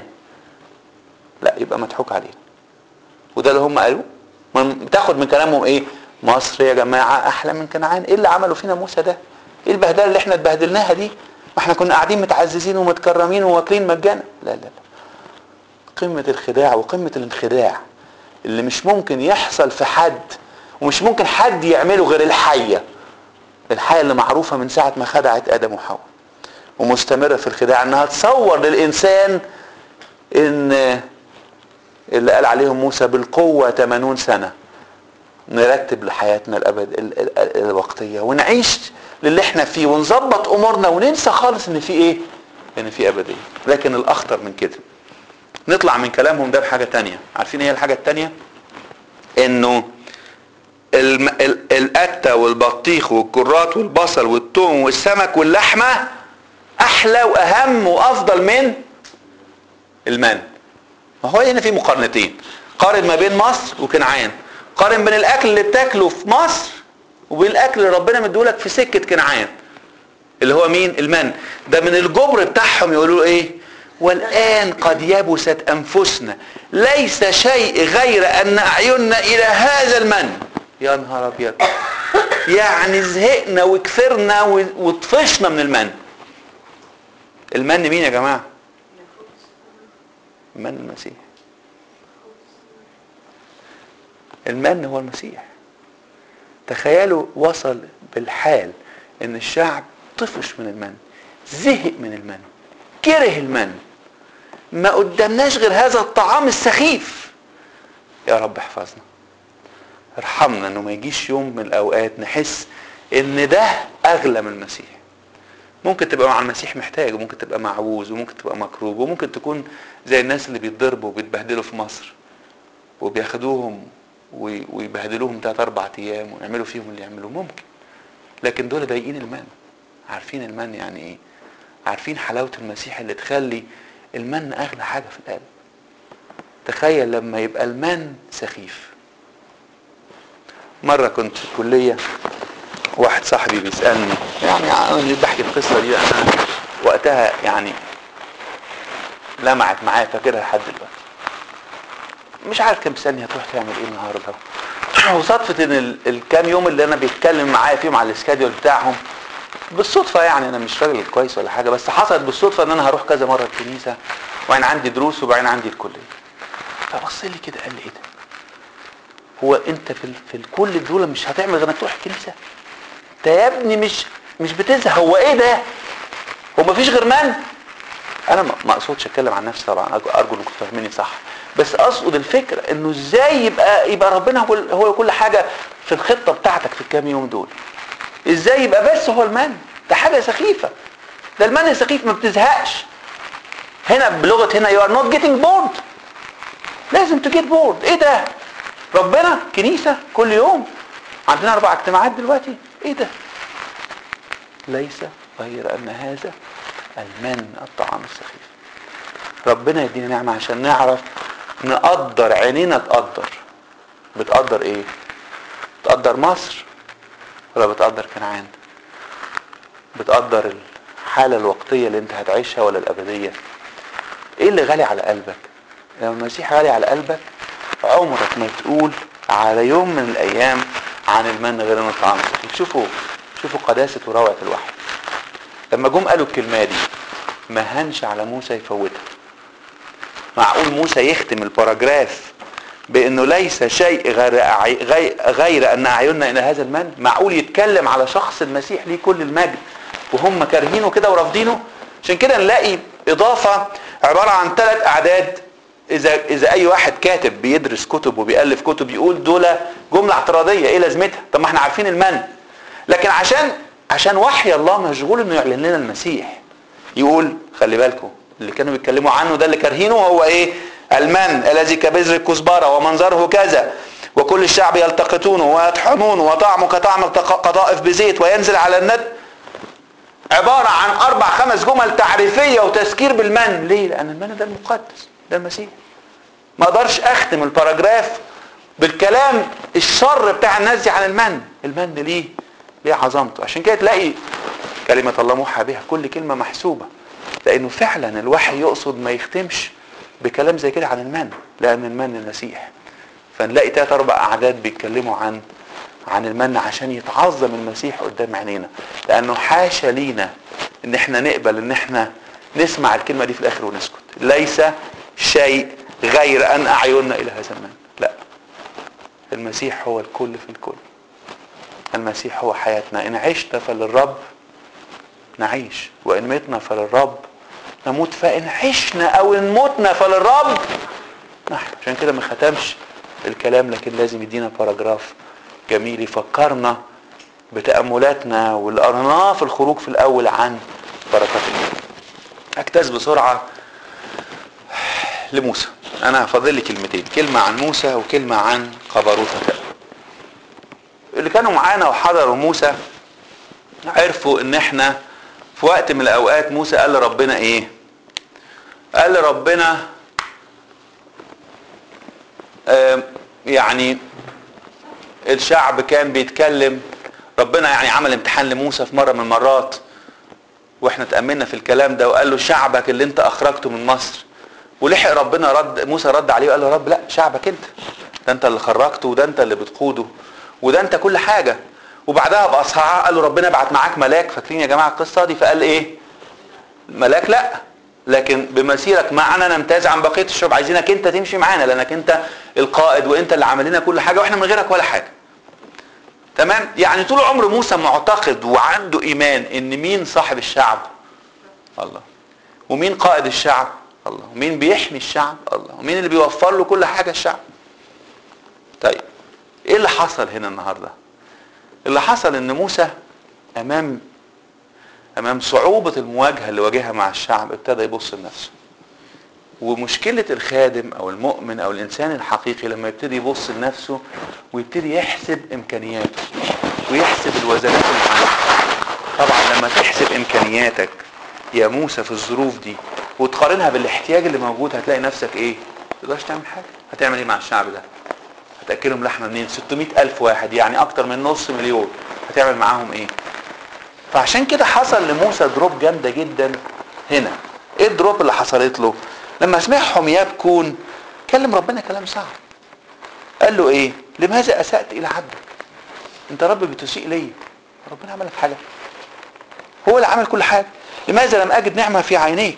لا يبقى مضحوك عليه وده اللي هم قالوه بتاخد من كلامهم ايه مصر يا جماعه احلى من كنعان ايه اللي عمله فينا موسى ده ايه البهدله اللي احنا اتبهدلناها دي ما احنا كنا قاعدين متعززين ومتكرمين وواكلين مجانا لا لا لا قمه الخداع وقمه الانخداع اللي مش ممكن يحصل في حد ومش ممكن حد يعمله غير الحيه الحيه اللي معروفه من ساعه ما خدعت ادم وحواء ومستمره في الخداع انها تصور للانسان ان اللي قال عليهم موسى بالقوه 80 سنه نرتب لحياتنا الابد ال- ال- ال- الوقتيه ونعيش للي احنا فيه ونظبط امورنا وننسى خالص ان في ايه ان في ابديه لكن الاخطر من كده نطلع من كلامهم ده بحاجه تانية عارفين ايه الحاجه التانية انه الم... ال... القتة والبطيخ والكرات والبصل والثوم والسمك واللحمة أحلى وأهم وأفضل من المن ما هو هنا في مقارنتين قارن ما بين مصر وكنعان قارن بين الأكل اللي بتاكله في مصر وبين الأكل اللي ربنا مديهولك في سكة كنعان اللي هو مين المن ده من الجبر بتاعهم يقولوا ايه والآن قد يبست أنفسنا ليس شيء غير أن أعيننا إلى هذا المن يا نهار أبيض يعني زهقنا وكفرنا و- وطفشنا من المن المن مين يا جماعة المن المسيح المن هو المسيح تخيلوا وصل بالحال ان الشعب طفش من المن زهق من المن كره المن ما قدامناش غير هذا الطعام السخيف يا رب احفظنا ارحمنا انه ما يجيش يوم من الاوقات نحس ان ده اغلى من المسيح ممكن تبقى مع المسيح محتاج وممكن تبقى معوز وممكن تبقى مكروب وممكن تكون زي الناس اللي بيتضربوا وبيتبهدلوا في مصر وبياخدوهم وي- ويبهدلوهم تلات اربع ايام ويعملوا فيهم اللي يعملوه ممكن لكن دول ضايقين المن عارفين المن يعني ايه عارفين حلاوة المسيح اللي تخلي المن اغلى حاجة في القلب تخيل لما يبقى المن سخيف مرة كنت في الكلية واحد صاحبي بيسألني يعني انا اللي بحكي القصة دي انا وقتها يعني لمعت معايا فاكرها لحد دلوقتي مش عارف كان بيسالني هتروح تعمل ايه النهارده وصدفه ان ال- الكام يوم اللي انا بيتكلم معايا فيهم على السكادول بتاعهم بالصدفه يعني انا مش راجل كويس ولا حاجه بس حصلت بالصدفه ان انا هروح كذا مره الكنيسه وبعدين عندي دروس وبعدين عندي الكليه فبص لي كده قال لي ايه ده هو انت في ال... في الكل دول مش هتعمل غير انك تروح الكنيسه ده يا ابني مش مش بتزهق هو ايه ده هو مفيش غير من انا ما ما اقصدش اتكلم عن نفسي طبعا أرجو- ارجو انكم تفهموني صح بس اقصد الفكره انه ازاي يبقى يبقى ربنا هو هو كل حاجه في الخطه بتاعتك في الكام يوم دول ازاي يبقى بس هو المن ده حاجه سخيفه ده المن السخيف ما بتزهقش هنا بلغه هنا you are not getting bored لازم to get bored ايه ده ربنا كنيسه كل يوم عندنا اربع اجتماعات دلوقتي ايه ده ليس غير ان هذا المن الطعام السخيف ربنا يدينا نعمة عشان نعرف نقدر عينينا تقدر بتقدر ايه بتقدر مصر ولا بتقدر كنعان بتقدر الحالة الوقتية اللي انت هتعيشها ولا الأبدية ايه اللي غالي على قلبك لو المسيح غالي على قلبك عمرك ما تقول على يوم من الأيام عن المن غير ان الطعام خفيف شوفوا شوفوا قداسة وروعة الوحي لما جم قالوا الكلمة دي ما هنش على موسى يفوتها معقول موسى يختم الباراجراف بانه ليس شيء غير غير, غير ان اعيننا الى هذا المن معقول يتكلم على شخص المسيح ليه كل المجد وهم كارهينه كده ورافضينه عشان كده نلاقي اضافه عباره عن ثلاث اعداد اذا اذا اي واحد كاتب بيدرس كتب وبيالف كتب يقول دول جمله اعتراضيه ايه لازمتها طب ما احنا عارفين المن لكن عشان عشان وحي الله مشغول انه يعلن لنا المسيح يقول خلي بالكم اللي كانوا بيتكلموا عنه ده اللي كارهينه هو ايه المن الذي كبذر الكزبره ومنظره كذا وكل الشعب يلتقطونه ويطحنونه وطعمه كطعم قطائف بزيت وينزل على الند عبارة عن أربع خمس جمل تعريفية وتذكير بالمن ليه؟ لأن المن ده المقدس ده المسيح ما اقدرش أختم الباراجراف بالكلام الشر بتاع الناس دي عن المن المن ليه؟ ليه عظمته عشان كده تلاقي كلمة الله موحى بها كل كلمة محسوبة لأنه فعلا الوحي يقصد ما يختمش بكلام زي كده عن المن لأن المن المسيح فنلاقي تلات أربع أعداد بيتكلموا عن عن المن عشان يتعظم المسيح قدام عينينا لأنه حاشا لينا إن إحنا نقبل إن إحنا نسمع الكلمة دي في الآخر ونسكت ليس شيء غير أن أعيننا إلى هذا المن لا المسيح هو الكل في الكل المسيح هو حياتنا إن عشت فللرب نعيش وإن متنا فللرب نموت فإن عشنا أو إن متنا فللرب نحن عشان كده ما ختمش الكلام لكن لازم يدينا باراجراف جميل يفكرنا بتأملاتنا واللي قرناه في الخروج في الأول عن بركات الله أجتاز بسرعة لموسى أنا هفضل لي كلمتين كلمة عن موسى وكلمة عن قبروت اللي كانوا معانا وحضروا موسى عرفوا ان احنا في وقت من الاوقات موسى قال لربنا ايه قال لربنا آه يعني الشعب كان بيتكلم ربنا يعني عمل امتحان لموسى في مرة من المرات واحنا تأملنا في الكلام ده وقال له شعبك اللي انت اخرجته من مصر ولحق ربنا رد موسى رد عليه وقال له رب لا شعبك انت ده انت اللي خرجته وده انت اللي بتقوده وده انت كل حاجة وبعدها باصحاها قال له ربنا بعت معاك ملاك فاكرين يا جماعة القصة دي فقال ايه ملاك لا لكن بمسيرك معنا نمتاز عن بقية الشعوب عايزينك انت تمشي معانا لانك انت القائد وانت اللي عامل لنا كل حاجة واحنا من غيرك ولا حاجة تمام يعني طول عمر موسى معتقد وعنده ايمان ان مين صاحب الشعب الله ومين قائد الشعب الله ومين بيحمي الشعب الله ومين اللي بيوفر له كل حاجة الشعب طيب ايه اللي حصل هنا النهارده اللي حصل ان موسى امام امام صعوبة المواجهة اللي واجهها مع الشعب ابتدى يبص لنفسه ومشكلة الخادم او المؤمن او الانسان الحقيقي لما يبتدي يبص لنفسه ويبتدي يحسب امكانياته ويحسب الوزنات اللي عنده طبعا لما تحسب امكانياتك يا موسى في الظروف دي وتقارنها بالاحتياج اللي موجود هتلاقي نفسك ايه تقدرش تعمل حاجة هتعمل ايه مع الشعب ده هتاكلهم لحمه منين 600 الف واحد يعني اكتر من نص مليون هتعمل معاهم ايه فعشان كده حصل لموسى دروب جامده جدا هنا ايه الدروب اللي حصلت له لما سمعهم يبكون كلم ربنا كلام صعب قال له ايه لماذا اسأت الى عبدك انت رب بتسيء لي ربنا عمل لك حاجه هو اللي عمل كل حاجه لماذا لم اجد نعمه في عينيك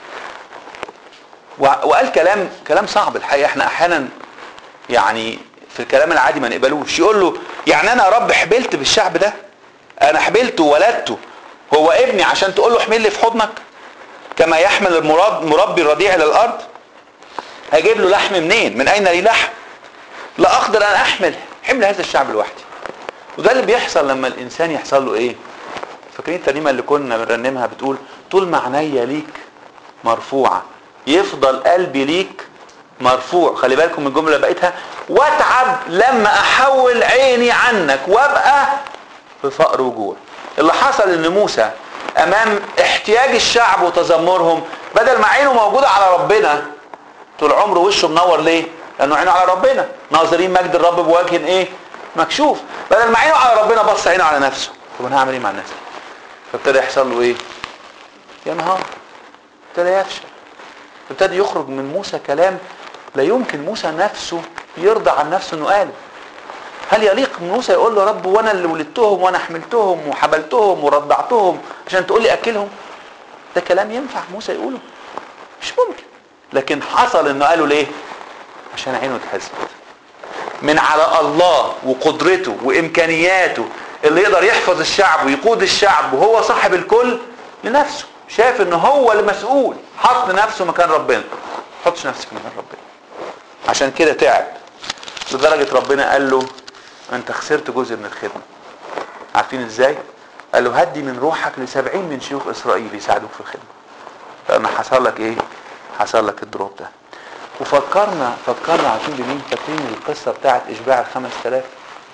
وقال كلام كلام صعب الحقيقه احنا احيانا يعني في الكلام العادي ما نقبلوش يقول له يعني انا يا رب حبلت بالشعب ده انا حبلته وولدته هو ابني عشان تقول له احمل لي في حضنك كما يحمل المراد مربي الرضيع الى الارض هجيب له لحم منين من اين لي لحم لا اقدر ان احمل حمل هذا الشعب لوحدي وده اللي بيحصل لما الانسان يحصل له ايه فاكرين الترنيمه اللي كنا بنرنمها بتقول طول ما عينيا ليك مرفوعه يفضل قلبي ليك مرفوع خلي بالكم من الجمله بقيتها واتعب لما احول عيني عنك وابقى في فقر وجوع اللي حصل ان موسى امام احتياج الشعب وتذمرهم بدل ما عينه موجوده على ربنا طول عمره وشه منور ليه لانه عينه على ربنا ناظرين مجد الرب بوجه ايه مكشوف بدل ما عينه على ربنا بص عينه على نفسه طب انا هعمل ايه مع الناس دي فابتدى يحصل له ايه ينهار ابتدى يفشل ابتدى يخرج من موسى كلام لا يمكن موسى نفسه يرضى عن نفسه انه قاله هل يليق من موسى يقول له رب وانا اللي ولدتهم وانا حملتهم وحبلتهم ورضعتهم عشان تقول لي اكلهم ده كلام ينفع موسى يقوله مش ممكن لكن حصل انه قالوا ليه عشان عينه اتهزت من على الله وقدرته وامكانياته اللي يقدر يحفظ الشعب ويقود الشعب وهو صاحب الكل لنفسه شاف ان هو المسؤول حط نفسه مكان ربنا ما حطش نفسك مكان ربنا عشان كده تعب لدرجة ربنا قال له انت خسرت جزء من الخدمة عارفين ازاي قال له هدي من روحك لسبعين من شيوخ اسرائيل يساعدوك في الخدمة لان حصل لك ايه حصل لك الدروب ده وفكرنا فكرنا عارفين بمين فاكرين القصة بتاعت اشباع الخمس تلاف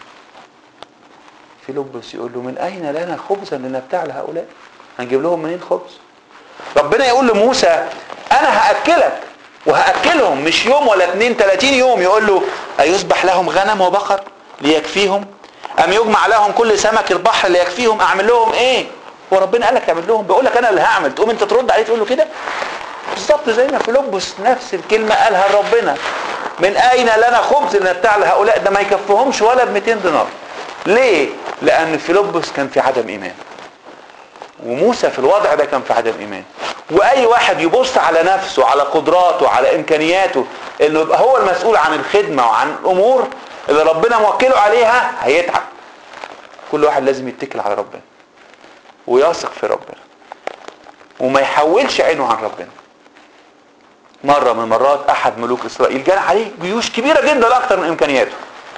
فيلبس يقول له من اين لنا خبزا لنبتاع لهؤلاء هنجيب لهم منين خبز ربنا يقول لموسى انا هاكلك وهاكلهم مش يوم ولا اتنين تلاتين يوم يقول له ايصبح لهم غنم وبقر ليكفيهم ام يجمع لهم كل سمك البحر ليكفيهم اعمل لهم ايه هو ربنا قال لك تعمل لهم بيقول لك انا اللي هعمل تقوم انت ترد عليه تقول له كده بالظبط زي ما فيلبس نفس الكلمه قالها لربنا من اين لنا خبز نبتاع لهؤلاء ده ما يكفهمش ولا ب 200 دينار ليه لان فيلبس كان في عدم ايمان وموسى في الوضع ده كان في عدم ايمان واي واحد يبص على نفسه على قدراته على امكانياته انه يبقى هو المسؤول عن الخدمه وعن الامور اللي ربنا موكله عليها هيتعب كل واحد لازم يتكل على ربنا ويثق في ربنا وما يحولش عينه عن ربنا مرة من المرات أحد ملوك إسرائيل جال عليه جيوش كبيرة جدا أكتر من إمكانياته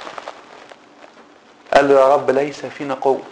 قال له يا رب ليس فينا قوة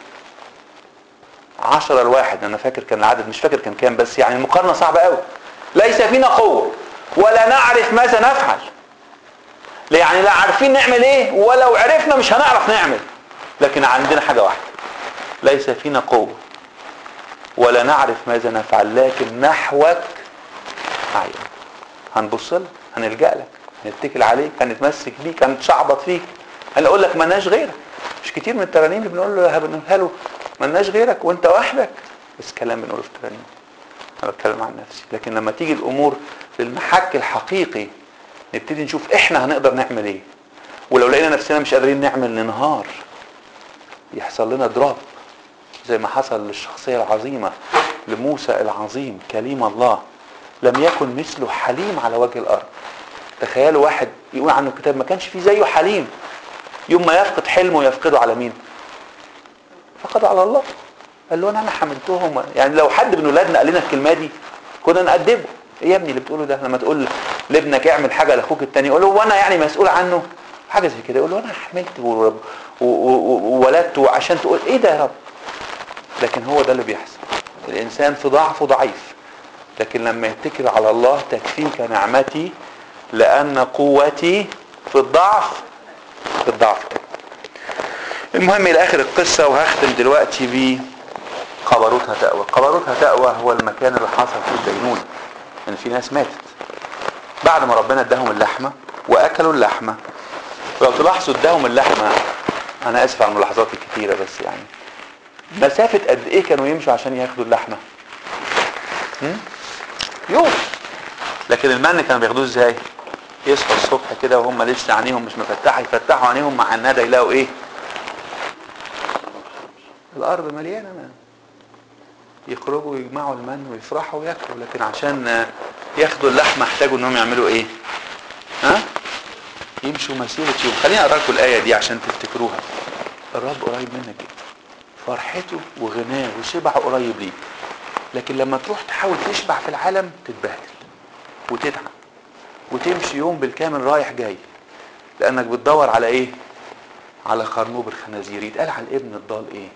عشرة الواحد أنا فاكر كان العدد مش فاكر كان كام بس يعني المقارنة صعبة قوي ليس فينا قوة ولا نعرف ماذا نفعل يعني لا عارفين نعمل ايه ولو عرفنا مش هنعرف نعمل لكن عندنا حاجة واحدة ليس فينا قوة ولا نعرف ماذا نفعل لكن نحوك أعين هنبص لك هنلجأ لك هنتكل عليك هنتمسك بيك هنتشعبط فيك هنقول لك ملناش غيرك مش كتير من الترانيم اللي بنقول له بنقولها له ملناش غيرك وانت وحدك بس كلام بنقوله في الترانيم انا بتكلم عن نفسي لكن لما تيجي الامور للمحك الحقيقي نبتدي نشوف احنا هنقدر نعمل ايه ولو لقينا نفسنا مش قادرين نعمل ننهار يحصل لنا ضراب زي ما حصل للشخصية العظيمة لموسى العظيم كليم الله لم يكن مثله حليم على وجه الارض تخيلوا واحد يقول عنه الكتاب ما كانش فيه زيه حليم يوم ما يفقد حلمه يفقده على مين فقده على الله قال له انا انا حملتهم يعني لو حد من ولادنا قال لنا الكلمه دي كنا نأدبه ايه يا ابني اللي بتقوله ده لما تقول لابنك اعمل حاجه لاخوك التاني يقول له وانا يعني مسؤول عنه حاجه زي كده يقول له انا حملت وولدت عشان تقول ايه ده يا رب لكن هو ده اللي بيحصل الانسان في ضعفه ضعيف لكن لما يتكل على الله تكفيك نعمتي لان قوتي في الضعف في الضعف المهم الى اخر القصه وهختم دلوقتي ب قبروتها تأوى قبروتها تأوى هو المكان اللي حصل فيه الدينونة ان في ناس ماتت بعد ما ربنا اداهم اللحمة واكلوا اللحمة لو تلاحظوا اداهم اللحمة انا اسف على الملاحظات الكتيرة بس يعني مسافة قد ايه كانوا يمشوا عشان ياخدوا اللحمة هم؟ يوم لكن المن كانوا بياخدوه ازاي يصحوا الصبح كده وهم لسه عينيهم مش مفتحه يفتحوا عينيهم مع الندى يلاقوا ايه الارض مليانه من يخرجوا ويجمعوا المن ويفرحوا وياكلوا لكن عشان ياخدوا اللحمه احتاجوا انهم يعملوا ايه ها يمشوا مسيره يوم خليني اقرا لكم الايه دي عشان تفتكروها الرب قريب منك جدا فرحته وغناه وشبعه قريب ليك لكن لما تروح تحاول تشبع في العالم تتبهدل وتتعب وتمشي يوم بالكامل رايح جاي لانك بتدور على ايه على خرنوب الخنازير يتقال على الابن الضال ايه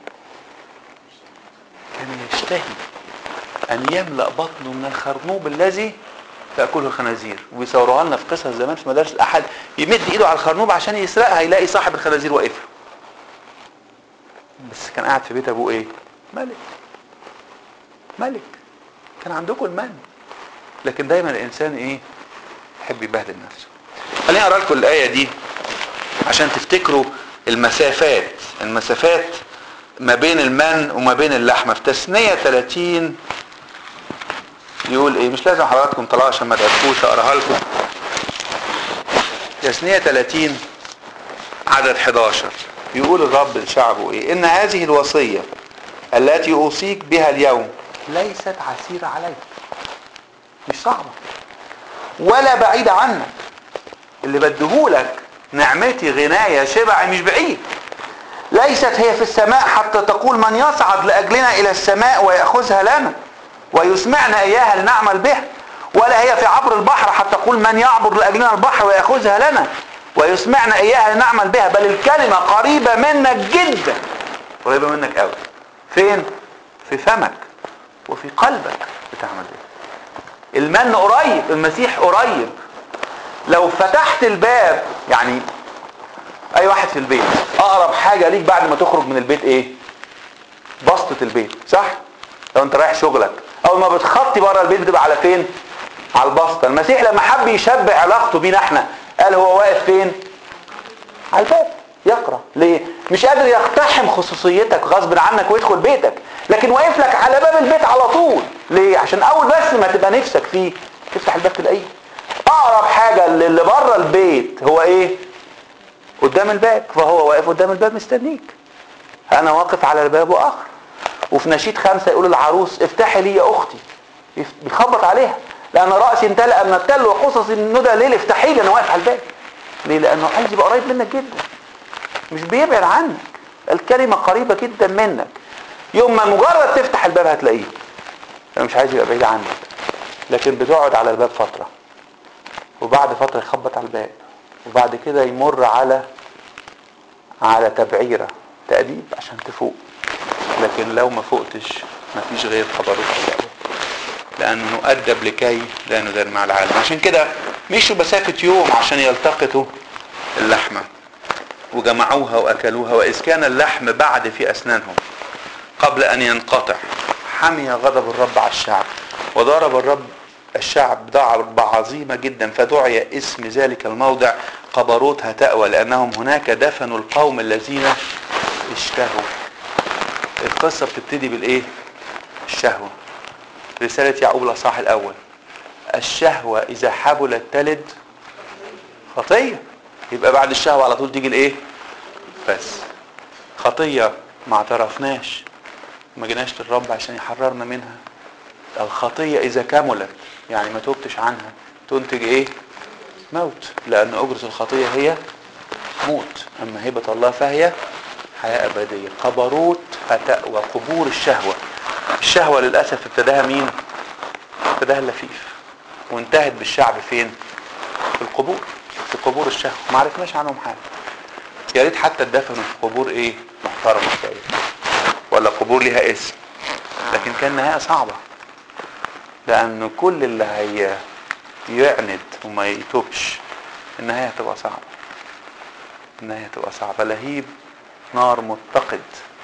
كان يشتهي ان يملا بطنه من الخرنوب الذي تاكله الخنازير وبيصوروها لنا في قصص زمان في مدارس الاحد يمد ايده على الخرنوب عشان يسرقها يلاقي صاحب الخنازير واقف بس كان قاعد في بيت ابوه ايه ملك ملك كان عندكم المن لكن دايما الانسان ايه يحب يبهدل نفسه خليني اقرا لكم الايه دي عشان تفتكروا المسافات المسافات ما بين المن وما بين اللحمه في تثنيه 30 يقول ايه مش لازم حضراتكم طلعوا عشان ما تعرفوش اقراها لكم تثنيه 30 عدد 11 يقول الرب لشعبه ايه ان هذه الوصيه التي اوصيك بها اليوم ليست عسيره عليك مش صعبه ولا بعيده عنك اللي بديهولك نعمتي غناية شبعي مش بعيد ليست هي في السماء حتى تقول من يصعد لأجلنا إلى السماء ويأخذها لنا ويسمعنا إياها لنعمل بها ولا هي في عبر البحر حتى تقول من يعبر لأجلنا البحر ويأخذها لنا ويسمعنا إياها لنعمل بها بل الكلمة قريبة منك جدا قريبة منك قوي فين؟ في فمك وفي قلبك بتعمل ايه المن قريب المسيح قريب لو فتحت الباب يعني اي واحد في البيت اقرب حاجة ليك بعد ما تخرج من البيت ايه بسطة البيت صح لو انت رايح شغلك اول ما بتخطي بره البيت بتبقى على فين على البسطة المسيح لما حب يشبع علاقته بينا احنا قال هو واقف فين على الباب يقرا ليه مش قادر يقتحم خصوصيتك غصب عنك ويدخل بيتك لكن واقف لك على باب البيت على طول ليه عشان اول بس ما تبقى نفسك فيه تفتح الباب تلاقيه اقرب حاجة اللي بره البيت هو ايه قدام الباب فهو واقف قدام الباب مستنيك انا واقف على الباب واخر وفي نشيد خمسة يقول العروس افتحي لي يا اختي يف- بيخبط عليها لان رأسي امتلأ من التل وقصصي من ندى ليل افتحي لي انا واقف على الباب ليه لانه عايز يبقى قريب منك جدا مش بيبعد عنك الكلمة قريبة جدا منك يوم ما مجرد تفتح الباب هتلاقيه انا مش عايز يبقى بعيد عنك لكن بتقعد على الباب فترة وبعد فترة يخبط على الباب وبعد كده يمر على على تبعيرة تأديب عشان تفوق لكن لو ما فوقتش مفيش غير خبروك الله لأنه أدب لكي لا ندار مع العالم عشان كده مشوا مسافة يوم عشان يلتقطوا اللحمة وجمعوها وأكلوها وإذ كان اللحم بعد في أسنانهم قبل أن ينقطع حمي غضب الرب على الشعب وضرب الرب الشعب ضربة عظيمة جدا فدعي اسم ذلك الموضع قبروت هتأوى لأنهم هناك دفنوا القوم الذين اشتهوا القصة بتبتدي بالإيه؟ الشهوة رسالة يعقوب الأصحاح الأول الشهوة إذا حبلت تلد خطية يبقى بعد الشهوة على طول تيجي الإيه؟ بس خطية ما اعترفناش ما جيناش للرب عشان يحررنا منها الخطية إذا كملت يعني ما توبتش عنها تنتج إيه؟ موت لأن أجرة الخطية هي موت أما هبة الله فهي حياة أبدية قبروت هتأوى قبور الشهوة الشهوة للأسف ابتداها مين؟ ابتداها اللفيف وانتهت بالشعب فين؟ في القبور في قبور الشهوة ما عرفناش عنهم حاجة يا ريت حتى اتدفنوا في قبور ايه؟ محترمة شوية ولا قبور ليها اسم لكن كان نهاية صعبة لأن كل اللي هي يعند وما يتوبش النهاية هتبقى صعبة النهاية هتبقى صعبة لهيب نار متقد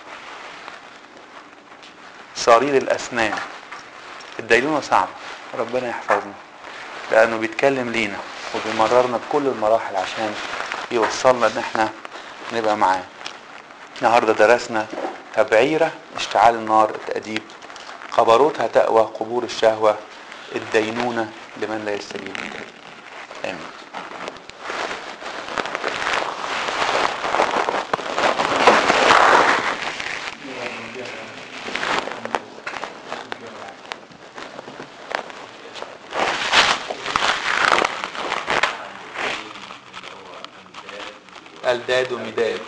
صرير الأسنان الدينونة صعبة ربنا يحفظنا لأنه بيتكلم لينا وبيمررنا بكل المراحل عشان يوصلنا ان احنا نبقى معاه النهارده درسنا تبعيرة اشتعال النار التأديب قبروتها تأوى قبور الشهوة الدينونة لمن لا يستجيب آمين الداد ومداد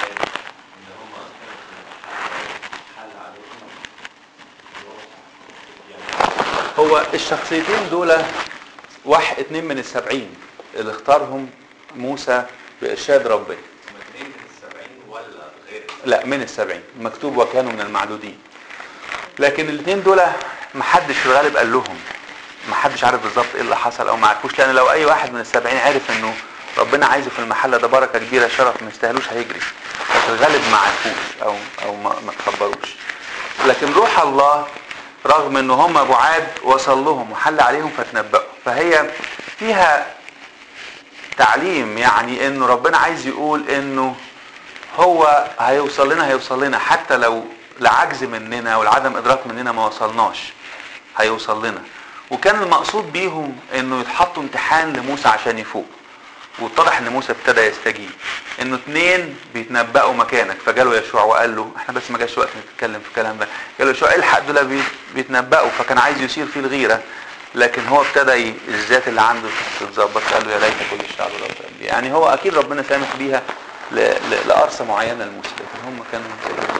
هو الشخصيتين دول واحد اتنين من السبعين اللي اختارهم موسى بإرشاد ربنا اثنين من السبعين ولا غير لا من السبعين مكتوب وكانوا من المعدودين لكن الاثنين دول محدش في الغالب قال لهم محدش عارف بالظبط ايه اللي حصل او ما عرفوش لان لو اي واحد من السبعين عرف انه ربنا عايزه في المحل ده بركه كبيره شرف ما يستاهلوش هيجري ففي الغالب ما عرفوش او او ما, ما تخبروش لكن روح الله رغم ان هم بعاد وصل لهم وحل عليهم فتنبأوا فهي فيها تعليم يعني انه ربنا عايز يقول انه هو هيوصل لنا هيوصل لنا حتى لو لعجز مننا ولعدم ادراك مننا ما وصلناش هيوصل لنا وكان المقصود بيهم انه يتحطوا امتحان لموسى عشان يفوق واتضح ان موسى ابتدى يستجيب انه اتنين بيتنبأوا مكانك فجاله يشوع وقال له احنا بس ما جاش وقت نتكلم في الكلام ده قال له يشوع الحق دول بي- بيتنبأوا فكان عايز يثير فيه الغيره لكن هو ابتدى ي- الذات اللي عنده تتظبط قال له يا ليت كل الشعب لو تأمن بي. يعني هو اكيد ربنا سامح بيها ل- ل- لقرصه معينه لموسى لكن هم كانوا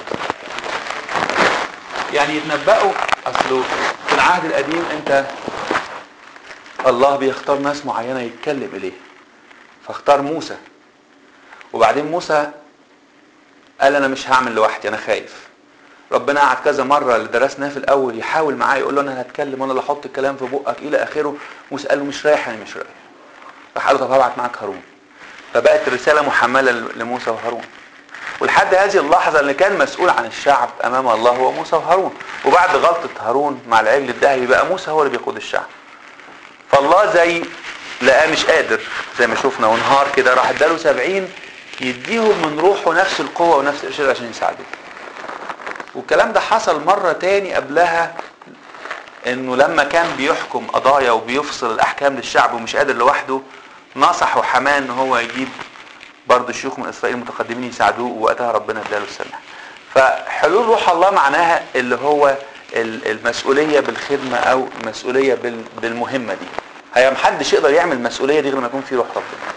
يعني يتنبأوا اصله في العهد القديم انت الله بيختار ناس معينه يتكلم اليه فاختار موسى وبعدين موسى قال انا مش هعمل لوحدي انا خايف ربنا قعد كذا مره اللي درسناه في الاول يحاول معاه يقول له انا هتكلم وانا اللي هحط الكلام في بقك الى اخره موسى قال له مش رايح انا مش رايح راح قال له طب هبعت معاك هارون فبقت الرساله محمله لموسى وهارون ولحد هذه اللحظه اللي كان مسؤول عن الشعب امام الله هو موسى وهارون وبعد غلطه هارون مع العجل الذهبي بقى موسى هو اللي بيقود الشعب فالله زي لقاه مش قادر زي ما شفنا ونهار كده راح اداله سبعين يديهم من روحه نفس القوة ونفس الإرشاد عشان يساعدوه والكلام ده حصل مرة تاني قبلها انه لما كان بيحكم قضايا وبيفصل الاحكام للشعب ومش قادر لوحده نصحوا حمان ان هو يجيب برضه الشيوخ من اسرائيل متقدمين يساعدوه ووقتها ربنا اداله السماح فحلول روح الله معناها اللي هو ال- المسؤوليه بالخدمه او المسؤوليه بال- بالمهمه دي هي محدش يقدر يعمل المسؤوليه دي غير ما يكون في روح ربنا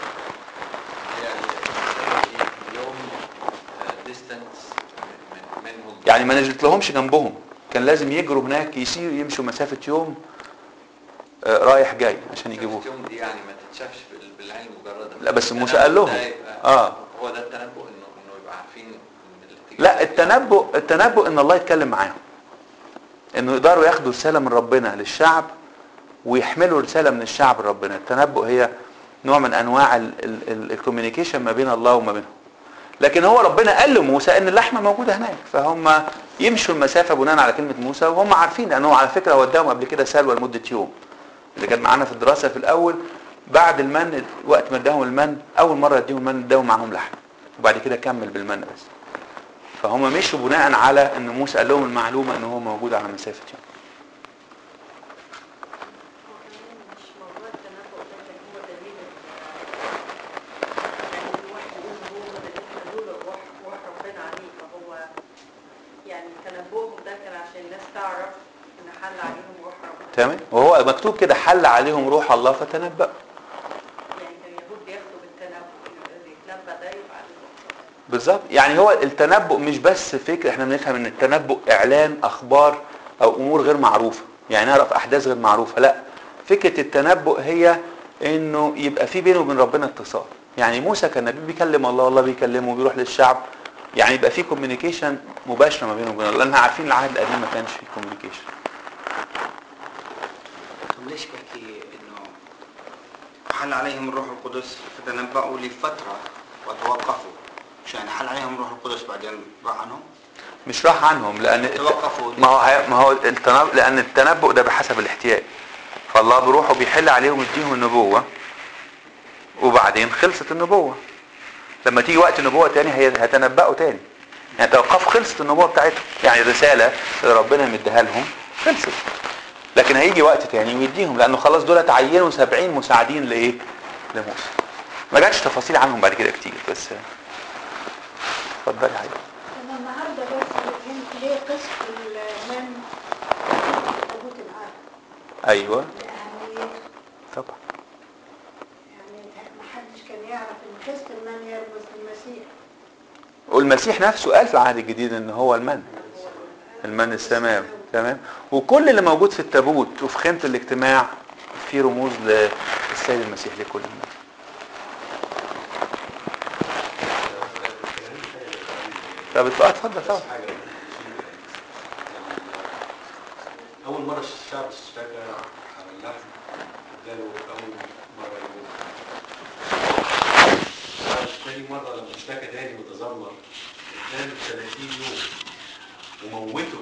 يعني يوم ديستانس منهم يعني ما نزلت لهمش جنبهم كان لازم يجروا هناك يسيروا يمشوا مسافه يوم آه، رايح جاي عشان يجيبوه يوم دي يعني ما تتشافش بال- بالعين مجردا لا، بس موسى قال لهم. ده يبقى- آه. هو ده التنبؤ انه انه يبقى عارفين إن الاتجاه لا ده- التنبؤ التنبؤ ان الله يتكلم معاهم انه يقدروا ياخدوا رساله من ربنا للشعب ويحملوا رساله من الشعب لربنا التنبؤ هي نوع من انواع الكوميونيكيشن ما بين الله وما بينهم لكن هو ربنا قال لموسى ان اللحمه موجوده هناك فهم يمشوا المسافه بناء على كلمه موسى وهم عارفين لانه على فكره هو اداهم قبل كده سلوى لمده يوم اللي كان معانا في الدراسه في الاول بعد المن وقت ما اداهم المن اول مره اديهم المن اداهم معاهم لحم وبعد كده كمل بالمن بس فهم مشوا بناء على ان موسى قال لهم المعلومه ان هو موجود على مسافه يوم مش موضوع التنبؤ ده كان هو دليل ال- يعني الواحد يقول هو دليل حلول الروح روح ربنا عليه فهو يعني تنبؤهم ده كان عشان الناس تعرف ان حل عليهم روح ربنا تمام وهو مكتوب كده حل عليهم روح الله فتنبأ يعني كان اليهود بياخدوا بالتنبؤ اللي يتنبأ ده يبقى عليه روح ربنا بالظبط يعني هو التنبؤ مش بس فكر احنا بنفهم ان التنبؤ اعلان اخبار او امور غير معروفه يعني نعرف احداث غير معروفه لا فكره التنبؤ هي انه يبقى في بينه وبين ربنا اتصال يعني موسى كان نبي بيكلم الله الله بيكلمه بيروح للشعب يعني يبقى في كوميونيكيشن مباشره ما بينه وبين الله لان عارفين العهد القديم ما كانش فيه كوميونيكيشن طب ليش بحكي انه حل عليهم الروح القدس فتنبأوا لفترة وتوقفوا مش يعني حل عليهم الروح القدس بعدين راح عنهم مش راح عنهم لان توقفوا. ما هو هي- ما هو التنبؤ لان التنبؤ ده بحسب الاحتياج فالله بروحه بيحل عليهم يديهم النبوه وبعدين خلصت النبوه لما تيجي وقت النبوه تاني هي هيتنبأوا تاني يعني توقفوا خلصت النبوه بتاعتهم يعني الرساله اللي ربنا مديها لهم خلصت لكن هيجي وقت تاني ويديهم لانه خلاص دول تعينوا 70 مساعدين لايه؟ لموسى ما جاتش تفاصيل عنهم بعد كده كتير بس اتفضلي يا حبيبي أنا النهاردة بس فهمت ليه قسط المن تابوت الأرض ايوه لأهميته طبعا يعني ما حدش كان يعرف إن قسط المن يرمز للمسيح والمسيح نفسه قال في العهد الجديد ان هو المن المن السماوي تمام وكل اللي موجود في التابوت وفي خيمه الاجتماع في رموز للسيد المسيح لكل الناس طب اتفضل اتفضل طبعا أول مرة الشعب اشتكى على اللحم اداله أول مرة يوم بعد تاني مرة لما اشتكى تاني وتذمر اداله 30 يوم وموته